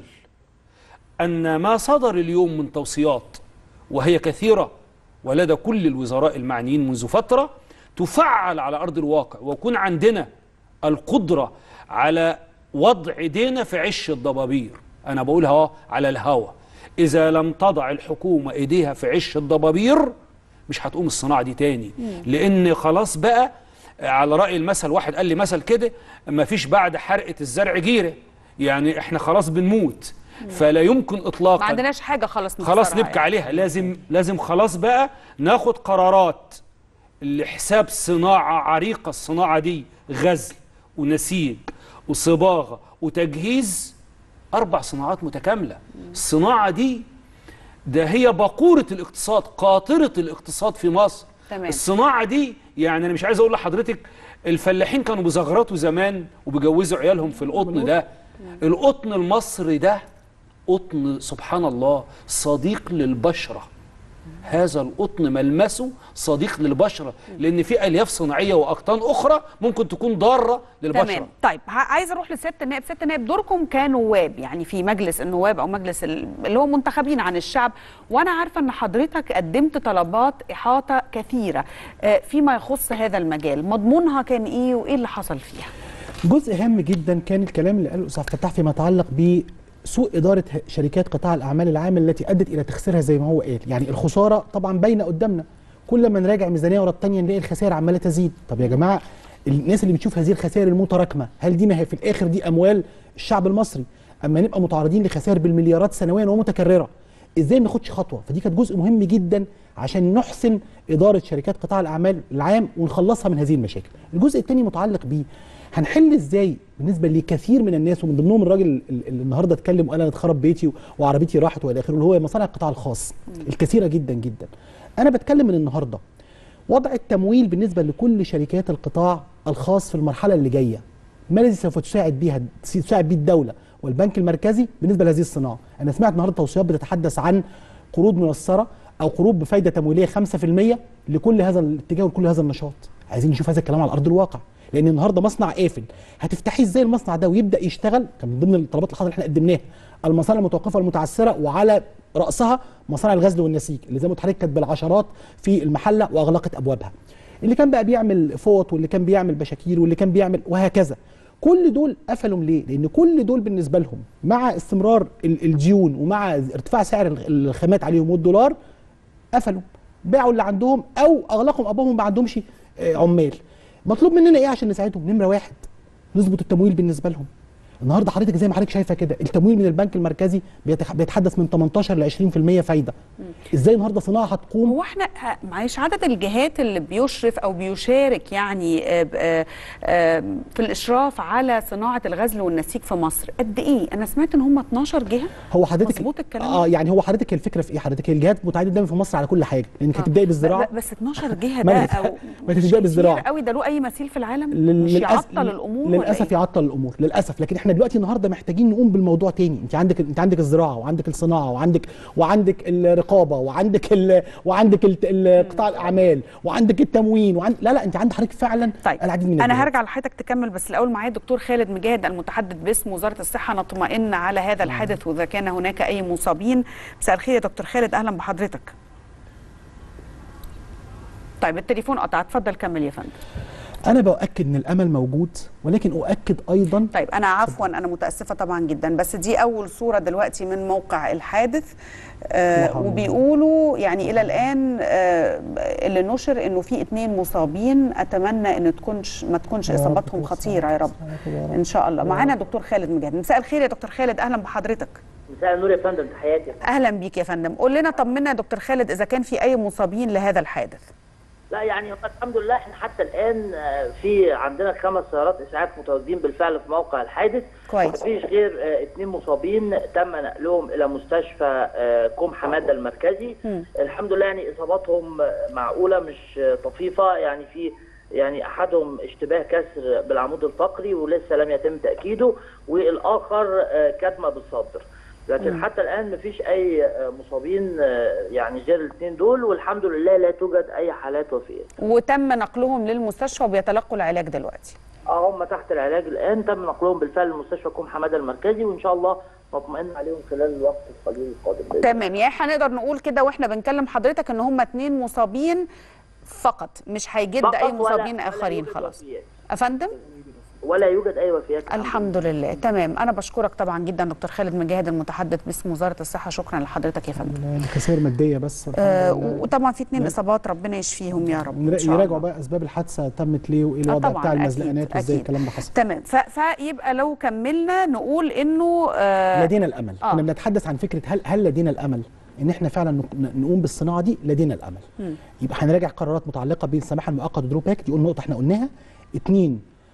C: أن ما صدر اليوم من توصيات وهي كثيرة ولدى كل الوزراء المعنيين منذ فترة تفعل على أرض الواقع ويكون عندنا القدرة على وضع ايدينا في عش الضبابير أنا بقولها أهو على الهوا إذا لم تضع الحكومة إيديها في عش الضبابير مش هتقوم الصناعة دي تاني لأن خلاص بقى على رأي المثل واحد قال لي مثل كده ما فيش بعد حرقة الزرع جيرة يعني احنا خلاص بنموت فلا يمكن اطلاقا
A: ما عندناش حاجه خلاص
C: خلاص
A: نخسرها
C: نبكي
A: يعني.
C: عليها لازم لازم خلاص بقى ناخد قرارات لحساب صناعة عريقة الصناعة دي غزل ونسيج وصباغه وتجهيز اربع صناعات متكامله الصناعه دي ده هي باقوره الاقتصاد قاطره الاقتصاد في مصر
A: تمام.
C: الصناعه دي يعني انا مش عايز اقول لحضرتك الفلاحين كانوا بيزغرطوا زمان وبيجوزوا عيالهم في القطن ده القطن المصري ده قطن سبحان الله صديق للبشره هذا القطن ملمسه صديق للبشره لان في الياف صناعيه واقطان اخرى ممكن تكون ضاره للبشره
A: تمام طيب ه- عايزه اروح لسياده النائب سياده النائب دوركم كنواب يعني في مجلس النواب او مجلس ال- اللي هو منتخبين عن الشعب وانا عارفه ان حضرتك قدمت طلبات احاطه كثيره آه، فيما يخص هذا المجال مضمونها كان ايه وايه اللي حصل فيها
B: جزء هام جدا كان الكلام اللي قاله الاستاذ عبد الفتاح فيما يتعلق بسوء اداره ه- شركات قطاع الاعمال العام التي ادت الى تخسيرها زي ما هو قال يعني الخساره طبعا باينه قدامنا كل ما نراجع ميزانيه ورا الثانيه نلاقي الخسائر عماله تزيد طب يا جماعه الناس اللي بتشوف هذه الخسائر المتراكمه هل دي ما هي في الاخر دي اموال الشعب المصري اما نبقى متعرضين لخسائر بالمليارات سنويا ومتكرره ازاي ما ناخدش خطوه فدي كانت جزء مهم جدا عشان نحسن اداره شركات قطاع الاعمال العام ونخلصها من هذه المشاكل الجزء الثاني متعلق بيه هنحل ازاي بالنسبه لكثير من الناس ومن ضمنهم الراجل ال- اللي النهارده اتكلم وقال انا اتخرب بيتي وعربيتي راحت والى اخره اللي هو مصانع القطاع الخاص الكثيره جدا جدا انا بتكلم من النهارده وضع التمويل بالنسبه لكل شركات القطاع الخاص في المرحله اللي جايه ما الذي سوف تساعد بها تساعد به الدوله والبنك المركزي بالنسبه لهذه الصناعه انا سمعت النهارده توصيات بتتحدث عن قروض ميسره او قروض بفايده تمويليه 5% لكل هذا الاتجاه ولكل هذا النشاط عايزين نشوف هذا الكلام على ارض الواقع لان النهارده مصنع قافل هتفتحيه ازاي المصنع ده ويبدا يشتغل كان من ضمن الطلبات الحاضره اللي احنا قدمناها المصانع المتوقفه والمتعثره وعلى راسها مصانع الغزل والنسيج اللي زي ما قلت لحضرتك كانت بالعشرات في المحله واغلقت ابوابها اللي كان بقى بيعمل فوط واللي كان بيعمل بشاكير واللي كان بيعمل وهكذا كل دول قفلوا ليه؟ لان كل دول بالنسبه لهم مع استمرار ال- الديون ومع ارتفاع سعر الخ- الخامات عليهم والدولار قفلوا باعوا اللي عندهم او اغلقوا ابوابهم ما عندهمش آه، عمال مطلوب مننا ايه عشان نساعدهم نمره واحد نظبط التمويل بالنسبه لهم النهارده حضرتك زي ما حضرتك شايفه كده التمويل من البنك المركزي بيتح- بيتحدث من 18 ل 20% فايده ازاي النهارده صناعه هتقوم
A: هو احنا آه، معلش عدد الجهات اللي بيشرف او بيشارك يعني آه، ب- آه، آه، في الاشراف على صناعه الغزل والنسيج في مصر قد ايه انا سمعت ان هم 12 جهه
B: هو حضرتك
A: مظبوط الكلام
B: اه يعني هو حضرتك الفكره في ايه حضرتك الجهات متعدده دايما في مصر على كل حاجه لانك هتبداي بالزراعه
A: ب- بس 12 جهه
B: ما
A: ده
B: تت-
A: او
B: ما
A: مش
B: تتبقى بالزراعة.
A: كتير قوي ده له اي مثيل في العالم
B: لل-
A: مش
B: للأس-
A: يعطل الامور ولا
B: للاسف
A: إيه؟
B: يعطل الامور للاسف لكن احنا دلوقتي النهارده محتاجين نقوم بالموضوع تاني انت عندك انت عندك الزراعه وعندك الصناعه وعندك وعندك الرقابه وعندك ال... وعندك ال- ال- قطاع الاعمال وعندك التموين وعند... لا لا انت عندك حضرتك فعلا
A: طيب
B: العديد من
A: انا
B: الجهات.
A: هرجع لحضرتك تكمل بس الاول معايا الدكتور خالد مجاهد المتحدث باسم وزاره الصحه نطمئن على هذا الحدث واذا كان هناك اي مصابين مساء الخير يا دكتور خالد اهلا بحضرتك طيب التليفون قطع اتفضل كمل يا فندم
B: انا باكد ان الامل موجود ولكن اؤكد ايضا
A: طيب انا عفوا انا متاسفه طبعا جدا بس دي اول صوره دلوقتي من موقع الحادث
B: لا
A: آه
B: حول ولا
A: وبيقولوا يعني الى الان آه اللي نشر انه في اتنين مصابين اتمنى ان تكونش ما تكونش
B: يا رب
A: اصاباتهم
B: تكون
A: خطيره يا رب
B: يا رب.
A: ان شاء الله معانا دكتور خالد مجاهد مساء الخير يا دكتور خالد اهلا بحضرتك
D: مساء النور يا فندم تحياتي
A: اهلا بيك يا فندم قول لنا طمنا يا دكتور خالد اذا كان في اي مصابين لهذا الحادث
D: لا يعني الحمد لله احنا حتى الان آه، في عندنا خمس سيارات اسعاف متواجدين بالفعل في موقع الحادث
A: كويس.
D: مفيش غير آه، اثنين مصابين تم نقلهم الى مستشفى آه، كوم حماده المركزي الحمد لله يعني اصاباتهم آه، معقوله مش آه، طفيفه يعني في يعني احدهم اشتباه كسر بالعمود الفقري ولسه لم يتم تاكيده والاخر آه، كدمه بالصدر لكن حتى الان مفيش اي آه، مصابين آه، يعني غير الاثنين دول والحمد لله لا توجد اي حالات وفيات
A: وتم نقلهم للمستشفى وبيتلقوا العلاج دلوقتي
D: اه هم تحت العلاج الان تم نقلهم بالفعل لمستشفى كوم حماده المركزي وان شاء الله نطمئن عليهم خلال الوقت القليل القادم بإذن
A: تمام يعني هنقدر نقول كده واحنا بنكلم حضرتك ان هم اتنين مصابين فقط مش هيجد
D: فقط
A: اي
D: ولا-
A: مصابين
D: ولا
A: اخرين
D: يوجد
A: خلاص
D: وفيات.
A: افندم
D: ولا يوجد اي وفيات
A: الحمد لله تمام انا بشكرك طبعا جدا دكتور خالد مجاهد المتحدث باسم وزاره الصحه شكرا لحضرتك يا فندم
B: خسائر ماديه بس الحمد
A: آه
B: لله.
A: وطبعا في اتنين اصابات ربنا يشفيهم يا رب إن
B: ونرا-
A: شاء
B: يراجعوا
A: الله.
B: بقى اسباب الحادثه تمت ليه وايه
A: آه
B: الوضع
A: طبعاً،
B: بتاع
A: أكيد،
B: المزلقانات وازاي
A: أكيد.
B: الكلام ده حصل
A: تمام ف... فيبقى لو كملنا نقول انه آه
B: لدينا الامل
A: آه.
B: كنا بنتحدث عن فكره هل هل لدينا الامل ان احنا فعلا نق- ن- نقوم بالصناعه دي لدينا الامل يبقى هنراجع قرارات متعلقه بالسماح المؤقت ودرو باك دي قلنا نقطه احنا قلناها اتنين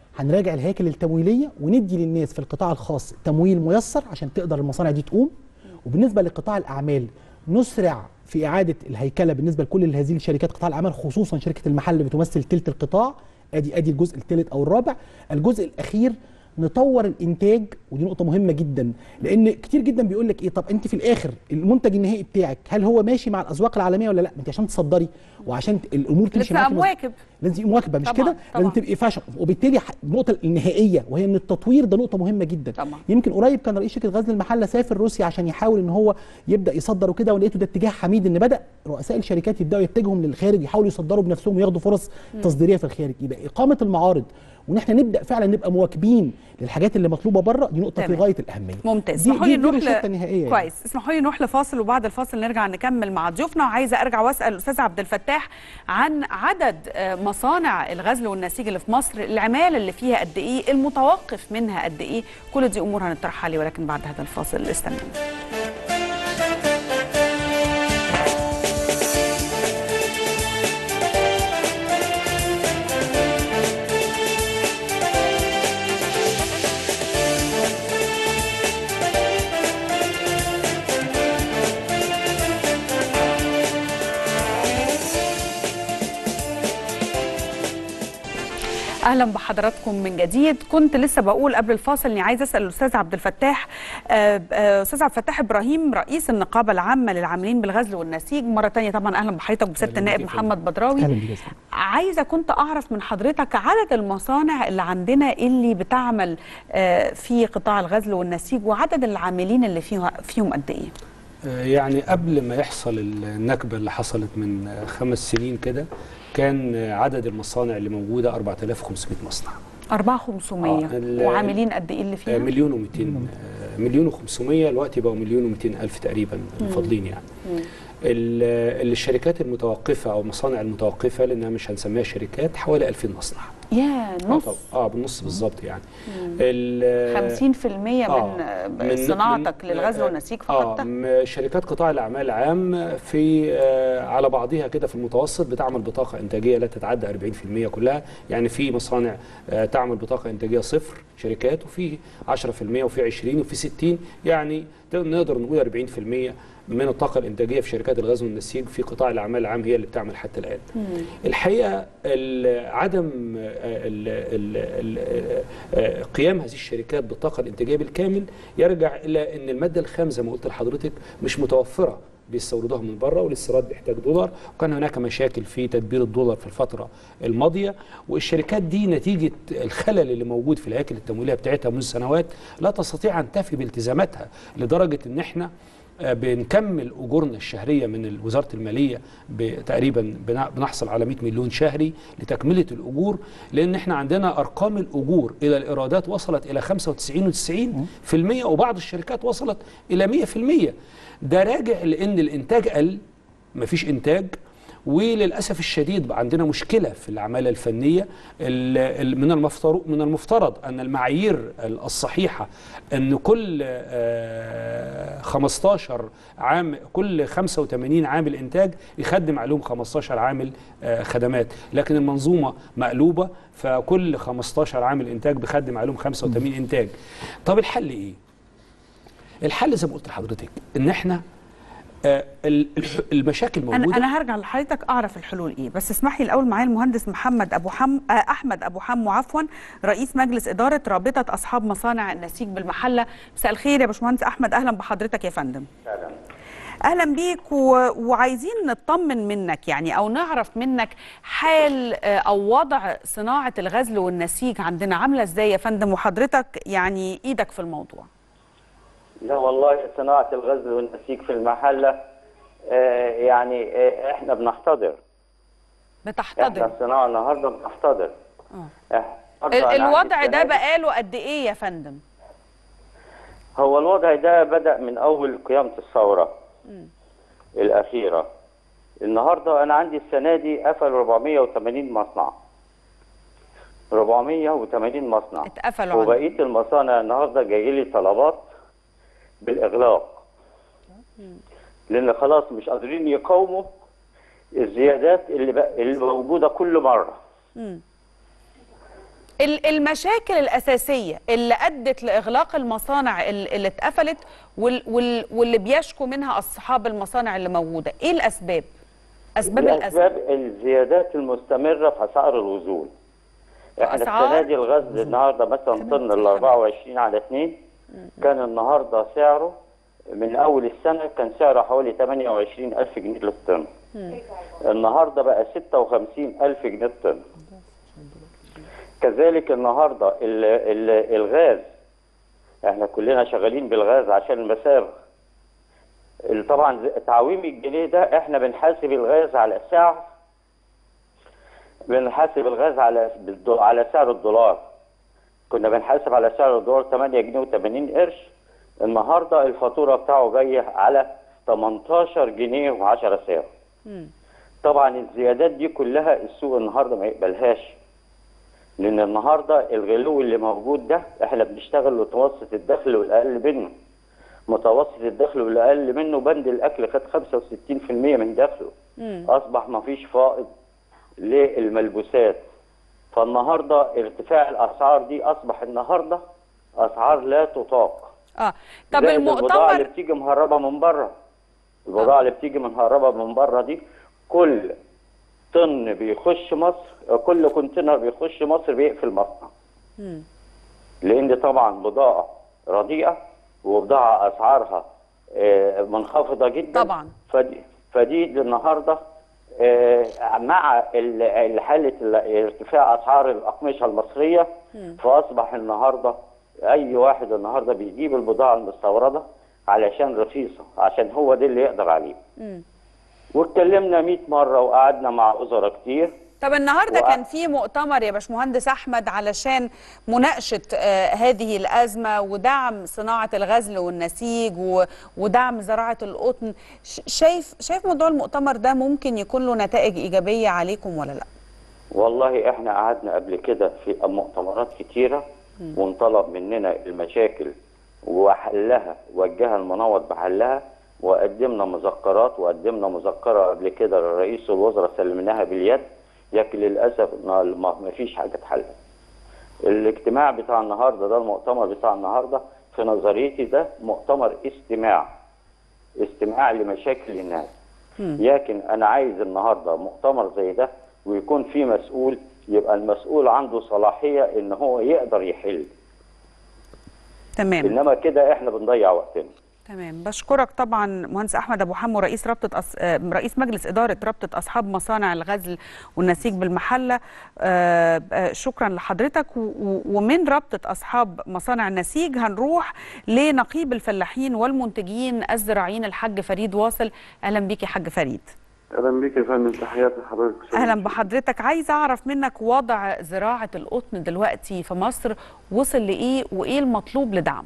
B: هنراجع الهياكل التمويليه وندي للناس في القطاع الخاص تمويل ميسر عشان تقدر المصانع دي تقوم وبالنسبه لقطاع الاعمال نسرع في اعاده الهيكله بالنسبه لكل هذه الشركات قطاع الاعمال خصوصا شركه المحل اللي بتمثل ثلث القطاع ادي ادي الجزء الثالث او الرابع الجزء الاخير نطور الانتاج ودي نقطه مهمه جدا لان كتير جدا بيقول لك ايه طب انت في الاخر المنتج النهائي بتاعك هل هو ماشي مع الاسواق العالميه ولا لا ما انت عشان تصدري وعشان ت- الامور تمشي
A: لازم
B: معاكي مظبوط.
A: مواكب
B: لازم تبقي مواكبه مش
A: طبعاً،
B: كده
A: طبعاً.
B: لازم تبقي فاشن وبالتالي ح- النقطه النهائيه وهي ان التطوير ده نقطه مهمه جدا
A: طبعاً.
B: يمكن قريب كان رئيس شركه غزل المحله سافر روسيا عشان يحاول ان هو يبدا يصدر وكده ولقيته ده اتجاه حميد ان بدا رؤساء الشركات يبداوا يتجهوا للخارج يحاولوا يصدروا بنفسهم وياخدوا فرص تصديريه في الخارج يبقى اقامه المعارض وان احنا نبدا فعلا نبقى مواكبين للحاجات اللي مطلوبه بره دي نقطه في
A: تمام.
B: غايه الاهميه
A: ممتاز
B: دي
A: اسمحوا
B: دي,
A: لي
B: دي
A: نروح
B: الروشته
A: ل...
B: النهائيه يعني.
A: كويس اسمحوا لي نروح لفاصل وبعد الفاصل نرجع نكمل مع ضيوفنا وعايزه ارجع واسال الاستاذ عبد الفتاح عن عدد آه، مصانع الغزل والنسيج اللي في مصر العماله اللي فيها قد ايه المتوقف منها قد ايه كل دي امور هنطرحها عليه ولكن بعد هذا الفاصل استنوا اهلا بحضراتكم من جديد كنت لسه بقول قبل الفاصل اني عايزه اسال الاستاذ عبد الفتاح آه، آه، استاذ عبد الفتاح ابراهيم رئيس النقابه العامه للعاملين بالغزل والنسيج مره تانية طبعا اهلا بحضرتك وبسياده
C: أهلاً
A: النائب
C: بيك يا فندم.
A: محمد بدراوي
B: اهلا بيك يا أستاذ.
A: عايزه كنت اعرف من حضرتك عدد المصانع اللي عندنا اللي بتعمل آه، في قطاع الغزل والنسيج وعدد العاملين اللي فيها فيهم قد ايه
C: آه، يعني قبل ما يحصل النكبة اللي حصلت من آه، خمس سنين كده كان آه، عدد المصانع اللي موجودة 4500 مصنع
A: 4500
C: آه، ال-
A: وعاملين قد ايه اللي
C: آه،
A: فيها
C: مليون و200 مليون و500 دلوقتي بقوا مليون و200 ألف تقريبا فاضلين يعني ال- ال- الشركات المتوقفة أو المصانع المتوقفة لأنها مش هنسميها شركات حوالي 2000 مصنع
A: يا
C: آه
A: نص
C: طب- اه بالنص بالظبط يعني ال-
A: 50% من,
C: آه،
A: من صناعتك للغزل والنسيج
C: اه
A: فقدتها
C: م- شركات قطاع الاعمال العام في آه على بعضها كده في المتوسط بتعمل بطاقه انتاجيه لا تتعدى 40% كلها يعني في مصانع آه تعمل بطاقه انتاجيه صفر شركات وفي 10% وفي 20 وفي 60 يعني ت- نقدر نقول 40% من الطاقه الانتاجيه في شركات الغزل والنسيج في قطاع الاعمال العام هي اللي بتعمل حتى الان الحقيقه ال- عدم آه، ال- ال- ال- آه، قيام هذه الشركات بالطاقه الانتاجيه بالكامل يرجع الى ان الماده الخام زي ما قلت لحضرتك مش متوفره بيستوردوها من بره والاستيراد بيحتاج دولار وكان هناك مشاكل في تدبير الدولار في الفتره الماضيه والشركات دي نتيجه الخلل اللي موجود في الهياكل التمويليه بتاعتها منذ سنوات لا تستطيع ان تفي بالتزاماتها لدرجه ان احنا آه، بنكمل اجورنا الشهريه من وزاره الماليه ب- تقريبا بن- بنحصل على 100 مليون شهري لتكمله الاجور لان احنا عندنا ارقام الاجور الى الايرادات وصلت الى 95 و90% وبعض الشركات وصلت الى 100% ده راجع لان الانتاج قل مفيش انتاج وللاسف الشديد بقى عندنا مشكله في العماله الفنيه ال- ال- من المفترض من المفترض ان المعايير الصحيحه ان كل آه، 15 عام كل 85 عامل انتاج يخدم عليهم 15 عامل آه، خدمات لكن المنظومه مقلوبه فكل 15 عامل انتاج بيخدم عليهم 85 انتاج طب الحل ايه الحل زي ما قلت لحضرتك ان احنا آه، ال- الح- المشاكل موجوده
A: انا انا هرجع لحضرتك اعرف الحلول ايه بس اسمح لي الاول معايا المهندس محمد ابو حم آه، احمد ابو حمو عفوا رئيس مجلس اداره رابطه اصحاب مصانع النسيج بالمحله مساء الخير يا باشمهندس احمد اهلا بحضرتك يا فندم اهلا بيك و... وعايزين نطمن منك يعني او نعرف منك حال آه، او وضع صناعه الغزل والنسيج عندنا عامله ازاي يا فندم وحضرتك يعني ايدك في الموضوع
E: لا والله صناعة الغزل والنسيج في المحلة آه، يعني آه، احنا بنحتضر احنا
A: بتحتضر
E: الصناعة النهارده بنحتضر إحنا
A: ال-
E: النهاردة أنا
A: الوضع
E: عندي
A: ده
E: السنة دي-
A: بقاله قد ايه يا فندم
E: هو الوضع ده بدأ من أول قيامة الثورة الأخيرة النهارده أنا عندي السنة دي قفل 480 مصنع 480 مصنع
A: اتقفلوا عنه.
E: وبقية المصانع النهارده جاي لي طلبات بالإغلاق لأن خلاص مش قادرين يقاوموا الزيادات اللي بق... اللي موجودة كل مرة
A: مم. ال- المشاكل الأساسية اللي أدت لإغلاق المصانع ال- اللي اتقفلت وال- وال- واللي بيشكو منها أصحاب المصانع اللي موجودة إيه الأسباب؟ أسباب الأزمة
E: الاسباب الزيادات المستمره في اسعار الوزول احنا
A: أسعار
E: السنه دي الغاز النهارده مثلا طن ال 24 على 2 كان النهارده سعره من اول السنه كان سعره حوالي 28 الف جنيه للطن النهارده بقى 56 الف جنيه الطن كذلك النهارده ال ال الغاز احنا كلنا شغالين بالغاز عشان المسار ال- طبعا ز- تعويم الجنيه ده احنا بنحاسب الغاز على سعر بنحاسب الغاز على بالدو- على سعر الدولار كنا بنحاسب على سعر الدولار 8 جنيه و80 قرش النهارده الفاتوره بتاعه جايه على 18 جنيه و10 سعر طبعا الزيادات دي كلها السوق النهارده ما يقبلهاش لان النهارده الغلو اللي موجود ده احنا بنشتغل لمتوسط الدخل والاقل منه متوسط الدخل والاقل منه بند الاكل خد 65% من دخله اصبح ما فيش فائض للملبوسات فالنهارده ارتفاع الاسعار دي اصبح النهارده اسعار لا تطاق
A: آه طب
E: زائد البضاعه اللي
A: المؤتمر
E: بتيجي مهربه من بره البضاعه اللي بتيجي مهربه من بره دي كل طن بيخش مصر كل كونتينر بيخش مصر بيقفل مصنع لان دي طبعا بضاعه رديئه وبضاعه اسعارها آه، منخفضه جدا
A: طبعا.
E: فدي فدي النهارده آه، مع ال- ال- حاله ال- ارتفاع اسعار الاقمشه المصريه فاصبح النهارده اي واحد النهارده بيجيب البضاعه المستورده علشان رخيصه عشان هو ده اللي يقدر عليه واتكلمنا 100 مره وقعدنا مع وزراء كتير
A: طب النهارده
E: وأ-
A: كان في مؤتمر يا باشمهندس احمد علشان مناقشه آه هذه الازمه ودعم صناعه الغزل والنسيج و- ودعم زراعه القطن ش- شايف شايف موضوع المؤتمر ده ممكن يكون له نتائج ايجابيه عليكم ولا لا؟
E: والله احنا قعدنا قبل كده في مؤتمرات كتيرة وانطلب مننا المشاكل وحلها وجهها المنوط بحلها وقدمنا مذكرات وقدمنا مذكرة قبل كده لرئيس الوزراء سلمناها باليد لكن للأسف ما ما فيش حاجة اتحلت الاجتماع بتاع النهارده ده المؤتمر بتاع النهارده في نظريتي ده مؤتمر استماع استماع لمشاكل الناس لكن انا عايز النهارده مؤتمر زي ده ويكون في مسؤول يبقى المسؤول عنده صلاحيه ان هو يقدر يحل
A: تمام
E: انما كده احنا بنضيع وقتنا
A: تمام بشكرك طبعا مهندس احمد ابو حمو رئيس رابطه أص... آه، رئيس مجلس اداره رابطه اصحاب مصانع الغزل والنسيج بالمحله آه، آه، شكرا لحضرتك و... و- ومن رابطه اصحاب مصانع النسيج هنروح لنقيب الفلاحين والمنتجين الزراعيين الحاج فريد واصل اهلا بيك يا حاج فريد
F: اهلا بيك يا فندم تحياتي لحضرتك
A: اهلا بحضرتك عايزه اعرف منك وضع زراعه القطن دلوقتي في مصر وصل لايه وايه المطلوب لدعم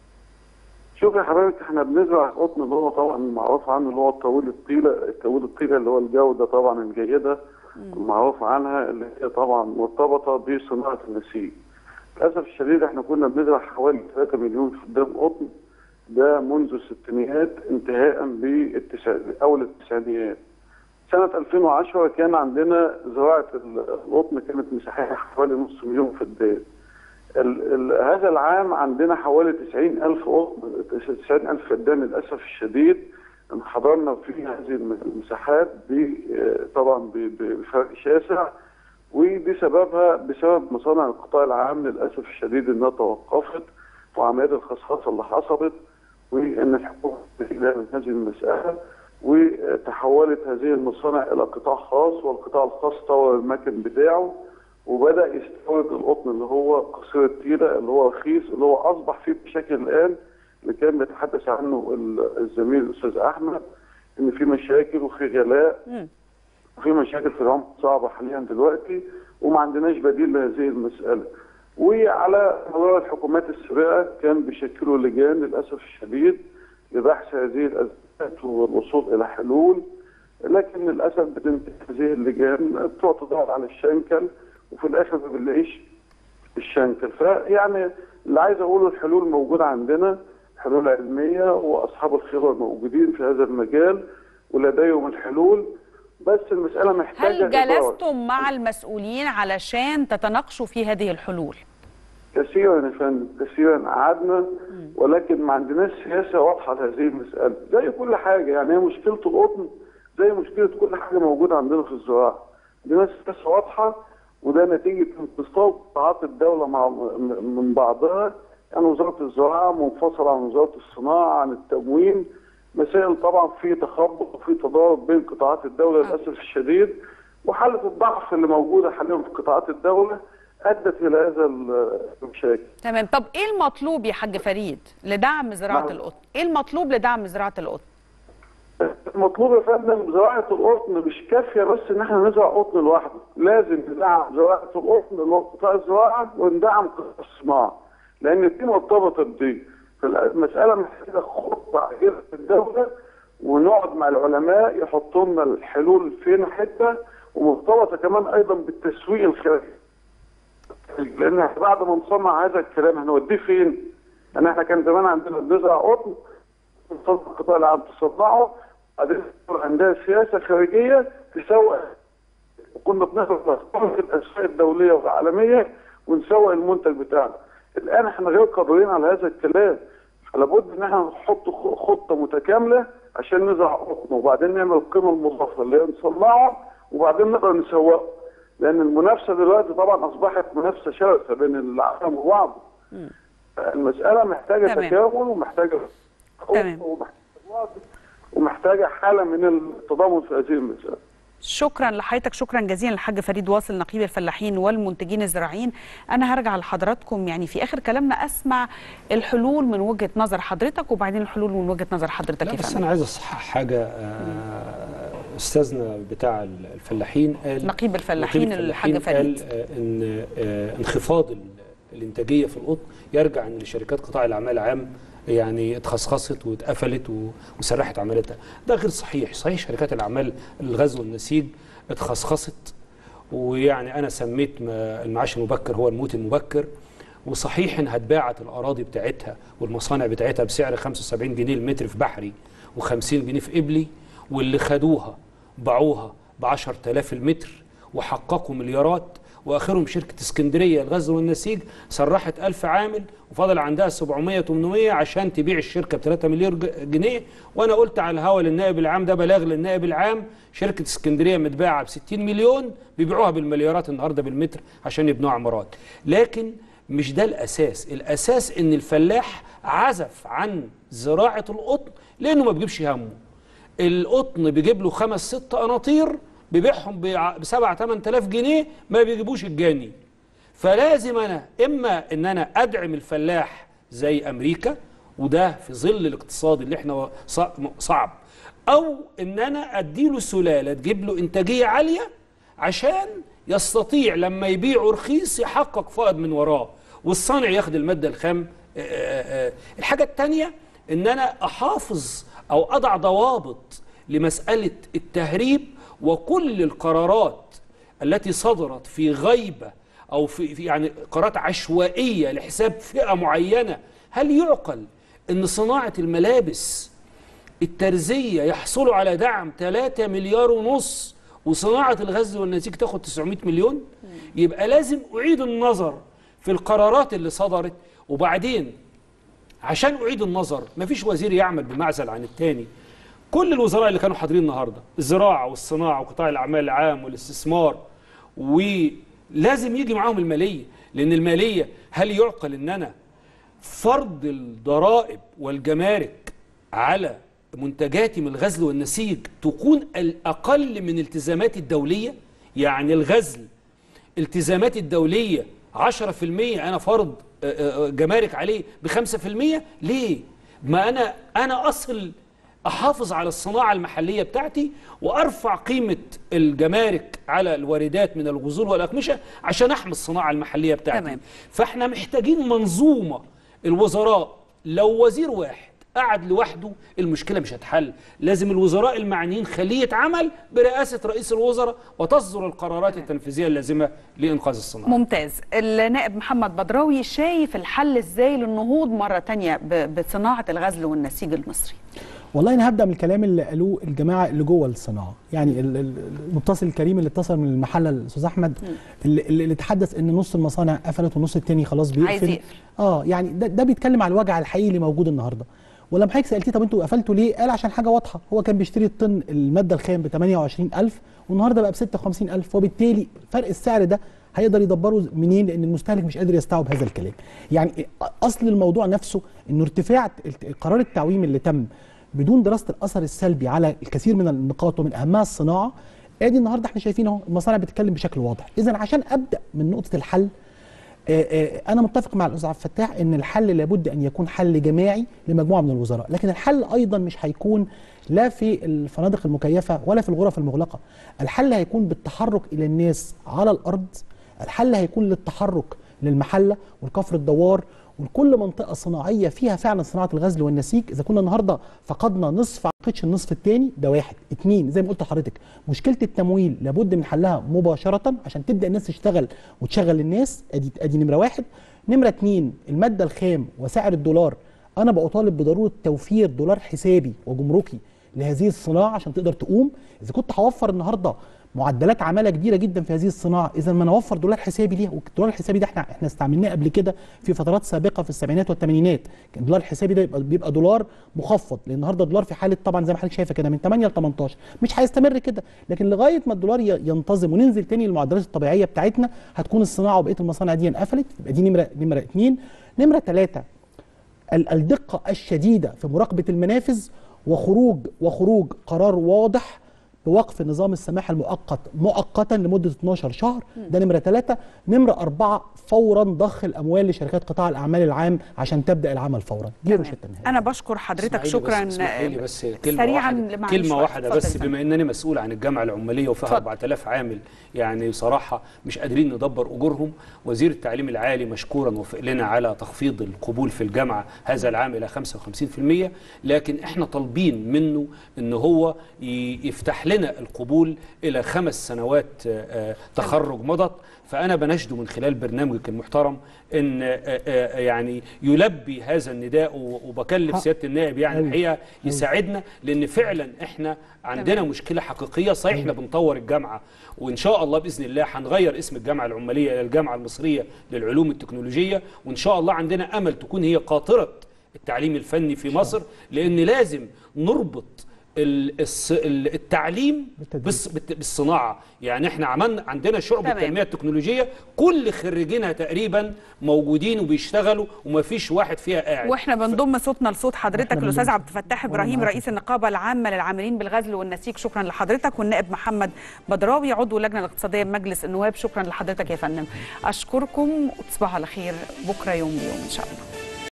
F: شوف يا حضرتك احنا بنزرع القطن اللي هو طبعا معروف عنه اللي هو الطويل الطيله الطويل الطيله اللي هو الجوده طبعا الجيده المعروف عنها اللي هي طبعا مرتبطه بصناعه النسيج للاسف الشديد احنا كنا بنزرع حوالي 3 مليون فدان قطن ده منذ الستينيات انتهاء بالتسع... اول التسعينيات سنة 2010 كان عندنا زراعة القطن كانت مساحتها حوالي نص مليون فدان ال ال هذا العام عندنا حوالي 90 ألف قطن 90 ألف فدان للأسف الشديد انحدرنا في هذه الم- المساحات ب- آه، طبعا ب- بفرق شاسع ودي سببها بسبب مصانع القطاع العام للأسف الشديد إنها توقفت وعمليات الخصخصة اللي حصلت وإن الحكومة استجابة من هذه المسألة وتحولت هذه المصانع إلى قطاع خاص والقطاع الخاص طور المكن بتاعه وبدا يستورد القطن اللي هو قصير التيره اللي هو رخيص اللي هو اصبح فيه مشاكل الان اللي كان بيتحدث عنه ال- الزميل الاستاذ احمد ان في مشاكل وفي غلاء وفي مشاكل في العمر صعبه حاليا دلوقتي وما عندناش بديل لهذه المساله وعلى مدار الحكومات السابقه كان بيشكلوا لجان للاسف الشديد لبحث هذه الازمات والوصول الى حلول لكن للاسف بتنتهي هذه اللجان بتقعد تدور على الشنكل وفي الاخر ما بنلاقيش الشنكل فيعني اللي عايز اقوله الحلول موجوده عندنا حلول علميه واصحاب الخبره موجودين في هذا المجال ولديهم الحلول بس المساله محتاجه
A: هل
F: إدارة.
A: جلستم مع المسؤولين علشان تتناقشوا في هذه الحلول
F: كثيرا يا فندم كثيرا قعدنا ولكن ما عندناش سياسه واضحه لهذه المساله زي كل حاجه يعني هي مشكله القطن زي مشكله كل حاجه موجوده عندنا في الزراعه عندنا سياسه واضحه وده نتيجه انفصال قطاعات الدوله مع من بعضها يعني وزاره الزراعه منفصله عن وزاره الصناعه عن التموين مسائل طبعا في تخبط وفي تضارب بين قطاعات الدوله للاسف الشديد وحاله الضعف اللي موجوده حاليا في قطاعات الدوله ادت الى هذا المشاكل
A: تمام طب ايه المطلوب يا حاج فريد لدعم زراعه
F: نعم.
A: القطن ايه المطلوب لدعم زراعه القطن
F: المطلوب يا فندم زراعه القطن مش كافيه بس ان احنا نزرع قطن لوحده، لازم ندعم زراعه القطن اللي هو قطاع الزراعه وندعم قطاع الصناعه. لان دي مرتبطه بدي. فالمساله محتاجه خطه عاجله في الدوله ونقعد مع العلماء يحطوا لنا الحلول فين حته ومرتبطه كمان ايضا بالتسويق الخارجي. لان احنا بعد ما نصنع هذا الكلام هنوديه فين؟ يعني احنا كان زمان عندنا بنزرع قطن تصنع القطاع العام تصنعه بعدين عندها سياسه خارجيه تسوق وكنا بناخد في الاسواق الدوليه والعالميه ونسوق المنتج بتاعنا. الان احنا غير قادرين على هذا الكلام. لابد ان احنا نحط خ- خطه متكامله عشان نزرع قطن وبعدين نعمل القيمه المضافه اللي هي نصنعه وبعدين نقدر نسوقه. لان المنافسه دلوقتي طبعا اصبحت منافسه شرسه بين العالم وبعضه. المساله محتاجه
A: تمام.
F: تكامل ومحتاجه
A: تمام.
F: ومحتاجه وعد ومحتاجه حاله من التضامن في هذه المساله.
A: شكرا لحضرتك شكرا جزيلا للحاج فريد واصل نقيب الفلاحين والمنتجين الزراعيين انا هرجع لحضراتكم يعني في اخر كلامنا اسمع الحلول من وجهه نظر حضرتك وبعدين الحلول من وجهه نظر حضرتك
C: لا
A: يا
C: بس
A: فندم
C: انا عايز اصحح حاجه آه، استاذنا بتاع الفلاحين قال
A: نقيب الفلاحين
C: نقيب
A: الحاج فريد.
C: قال آه، ان آه، انخفاض ال- الانتاجيه في القطن يرجع ان شركات قطاع الاعمال العام يعني اتخصخصت واتقفلت و- وسرحت عملياتها ده غير صحيح صحيح شركات الاعمال الغزو والنسيج اتخصخصت ويعني انا سميت ما- المعاش المبكر هو الموت المبكر وصحيح انها اتباعت الاراضي بتاعتها والمصانع بتاعتها بسعر 75 جنيه المتر في بحري و50 جنيه في قبلي واللي خدوها باعوها ب 10000 المتر وحققوا مليارات واخرهم شركه اسكندريه الغزل والنسيج سرحت 1000 عامل وفضل عندها 700 800 عشان تبيع الشركه ب 3 مليار ج- جنيه وانا قلت على الهوا للنائب العام ده بلاغ للنائب العام شركه اسكندريه متباعه ب 60 مليون بيبيعوها بالمليارات النهارده بالمتر عشان يبنوا عمارات لكن مش ده الاساس الاساس ان الفلاح عزف عن زراعه القطن لانه ما بيجيبش همه القطن بيجيب له خمس ست قناطير بيبيعهم ب 7 8000 جنيه ما بيجيبوش الجاني فلازم انا اما ان انا ادعم الفلاح زي امريكا وده في ظل الاقتصاد اللي احنا صع- صعب او ان انا اديله سلاله تجيب له انتاجيه عاليه عشان يستطيع لما يبيعه رخيص يحقق فائض من وراه والصانع ياخد الماده الخام آه، آه، آه. الحاجه الثانيه ان انا احافظ او اضع ضوابط لمساله التهريب وكل القرارات التي صدرت في غيبه او في في يعني قرارات عشوائيه لحساب فئه معينه هل يعقل ان صناعه الملابس الترزيه يحصلوا على دعم 3 مليار ونص وصناعه الغزل والنسيج تاخد 900 مليون يبقى لازم اعيد النظر في القرارات اللي صدرت وبعدين عشان اعيد النظر مفيش وزير يعمل بمعزل عن التاني كل الوزراء اللي كانوا حاضرين النهارده الزراعه والصناعه وقطاع الاعمال العام والاستثمار ولازم يجي معاهم الماليه لان الماليه هل يعقل ان انا فرض الضرائب والجمارك على منتجاتي من الغزل والنسيج تكون الأقل من التزاماتي الدولية يعني الغزل التزاماتي الدولية 10% أنا فرض آه، آه، جمارك عليه ب 5% ليه؟ ما أنا أنا أصل أحافظ على الصناعة المحلية بتاعتي وأرفع قيمة الجمارك على الواردات من الغزول والأقمشة عشان أحمي الصناعة المحلية بتاعتي
A: تمام.
C: فاحنا محتاجين منظومة الوزراء لو وزير واحد قعد لوحده المشكله مش هتحل لازم الوزراء المعنيين خليه عمل برئاسه رئيس الوزراء وتصدر القرارات التنفيذيه اللازمه لانقاذ الصناعه
A: ممتاز النائب محمد بدراوي شايف الحل ازاي للنهوض مره تانية ب- بصناعه الغزل والنسيج المصري
B: والله انا هبدا من الكلام اللي قالوه الجماعه اللي جوه الصناعه يعني ال- ال- المتصل الكريم اللي اتصل من المحله الاستاذ احمد اللي, اللي تحدث ان نص المصانع قفلت والنص التاني خلاص بيقفل
A: عايز يقفل.
B: اه يعني ده, ده بيتكلم على الوجع الحقيقي اللي موجود النهارده ولما حضرتك سالتيه طب انتوا قفلتوا ليه؟ قال عشان حاجه واضحه هو كان بيشتري الطن الماده الخام ب 28000 والنهارده بقى ب 56000 وبالتالي فرق السعر ده هيقدر يدبره منين لان المستهلك مش قادر يستوعب هذا الكلام يعني اصل الموضوع نفسه انه ارتفاع الت- قرار التعويم اللي تم بدون دراسه الاثر السلبي على الكثير من النقاط ومن اهمها الصناعه ادي النهارده احنا شايفين اهو المصانع بتتكلم بشكل واضح اذا عشان ابدا من نقطه الحل آه، آه، انا متفق مع الاستاذ عبد الفتاح ان الحل لابد ان يكون حل جماعي لمجموعه من الوزراء لكن الحل ايضا مش هيكون لا في الفنادق المكيفه ولا في الغرف المغلقه الحل هيكون بالتحرك الى الناس على الارض الحل هيكون للتحرك للمحله والكفر الدوار ولكل منطقه صناعيه فيها فعلا صناعه الغزل والنسيج اذا كنا النهارده فقدنا نصف عقدش النصف الثاني ده واحد اتنين زي ما قلت لحضرتك مشكله التمويل لابد من حلها مباشره عشان تبدا الناس تشتغل وتشغل الناس ادي ادي نمره واحد نمره اتنين الماده الخام وسعر الدولار انا بطالب بضروره توفير دولار حسابي وجمركي لهذه الصناعه عشان تقدر تقوم اذا كنت هوفر النهارده معدلات عماله كبيره جدا في هذه الصناعه اذا ما نوفر دولار حسابي ليها والدولار الحسابي ده احنا احنا استعملناه قبل كده في فترات سابقه في السبعينات والثمانينات كان الدولار الحسابي ده يبقى بيبقى دولار مخفض لان النهارده الدولار في حاله طبعا زي ما حضرتك شايفه كده من 8 ل 18 مش هيستمر كده لكن لغايه ما الدولار ي- ينتظم وننزل تاني للمعدلات الطبيعيه بتاعتنا هتكون الصناعه وبقيه المصانع دي انقفلت يبقى دي نمره نمره اثنين نمره ثلاثه ال- الدقة الشديدة في مراقبة المنافذ وخروج وخروج قرار واضح بوقف نظام السماح المؤقت مؤقتا لمدة 12 شهر ده نمرة ثلاثة نمرة أربعة فورا ضخ الأموال لشركات قطاع الأعمال العام عشان تبدأ العمل فورا دي
A: تمام.
B: روشتة النهائية
A: انا بشكر حضرتك
C: اسمحي لي
A: شكرا
C: بس اسمحي لي بس كلمه
A: سريعا
C: واحده
A: معلش
C: كلمه
A: وقت.
C: واحده
A: اتفضل
C: بس
A: يا فندم.
C: بما انني مسؤول عن الجامعه العماليه وفيها
A: اتفضل.
C: 4000 عامل يعني صراحه مش قادرين ندبر اجورهم وزير التعليم العالي مشكورا وافق لنا على تخفيض القبول في الجامعه هذا العام الى 55% لكن احنا طالبين منه ان هو ي- يفتح لنا القبول الى خمس سنوات آه، آه، تخرج مضت فانا بنشده من خلال برنامجك المحترم ان آه، آه، يعني يلبي هذا النداء و- وبكلف
B: حق.
C: سياده النائب يعني
B: أيوة.
C: الحقيقه يساعدنا لان فعلا احنا عندنا
A: تمام.
C: مشكله حقيقيه صحيح احنا بنطور الجامعه وان شاء الله باذن الله هنغير اسم الجامعه العماليه الى الجامعه المصريه للعلوم التكنولوجيه وان شاء الله عندنا امل تكون هي قاطره التعليم الفني في مصر لان لازم نربط ال- الس- ال- التعليم
B: بالتدريب.
C: بالص- بالت- بالصناعه يعني احنا عملنا عندنا شعبة
A: تمام.
C: التنميه التكنولوجيه كل خريجينها تقريبا موجودين وبيشتغلوا ومفيش واحد فيها قاعد
A: واحنا بنضم صوتنا لصوت حضرتك
B: وإحنا
A: الاستاذ
B: بنضم
A: عبد الفتاح
B: وأنا
A: ابراهيم
B: معاك.
A: رئيس النقابه العامه للعاملين بالغزل والنسيج شكرا لحضرتك والنائب محمد بدراوي عضو اللجنه الاقتصاديه بمجلس النواب شكرا لحضرتك يا فندم اشكركم وتصبحوا على خير بكره يوم بيوم ان شاء الله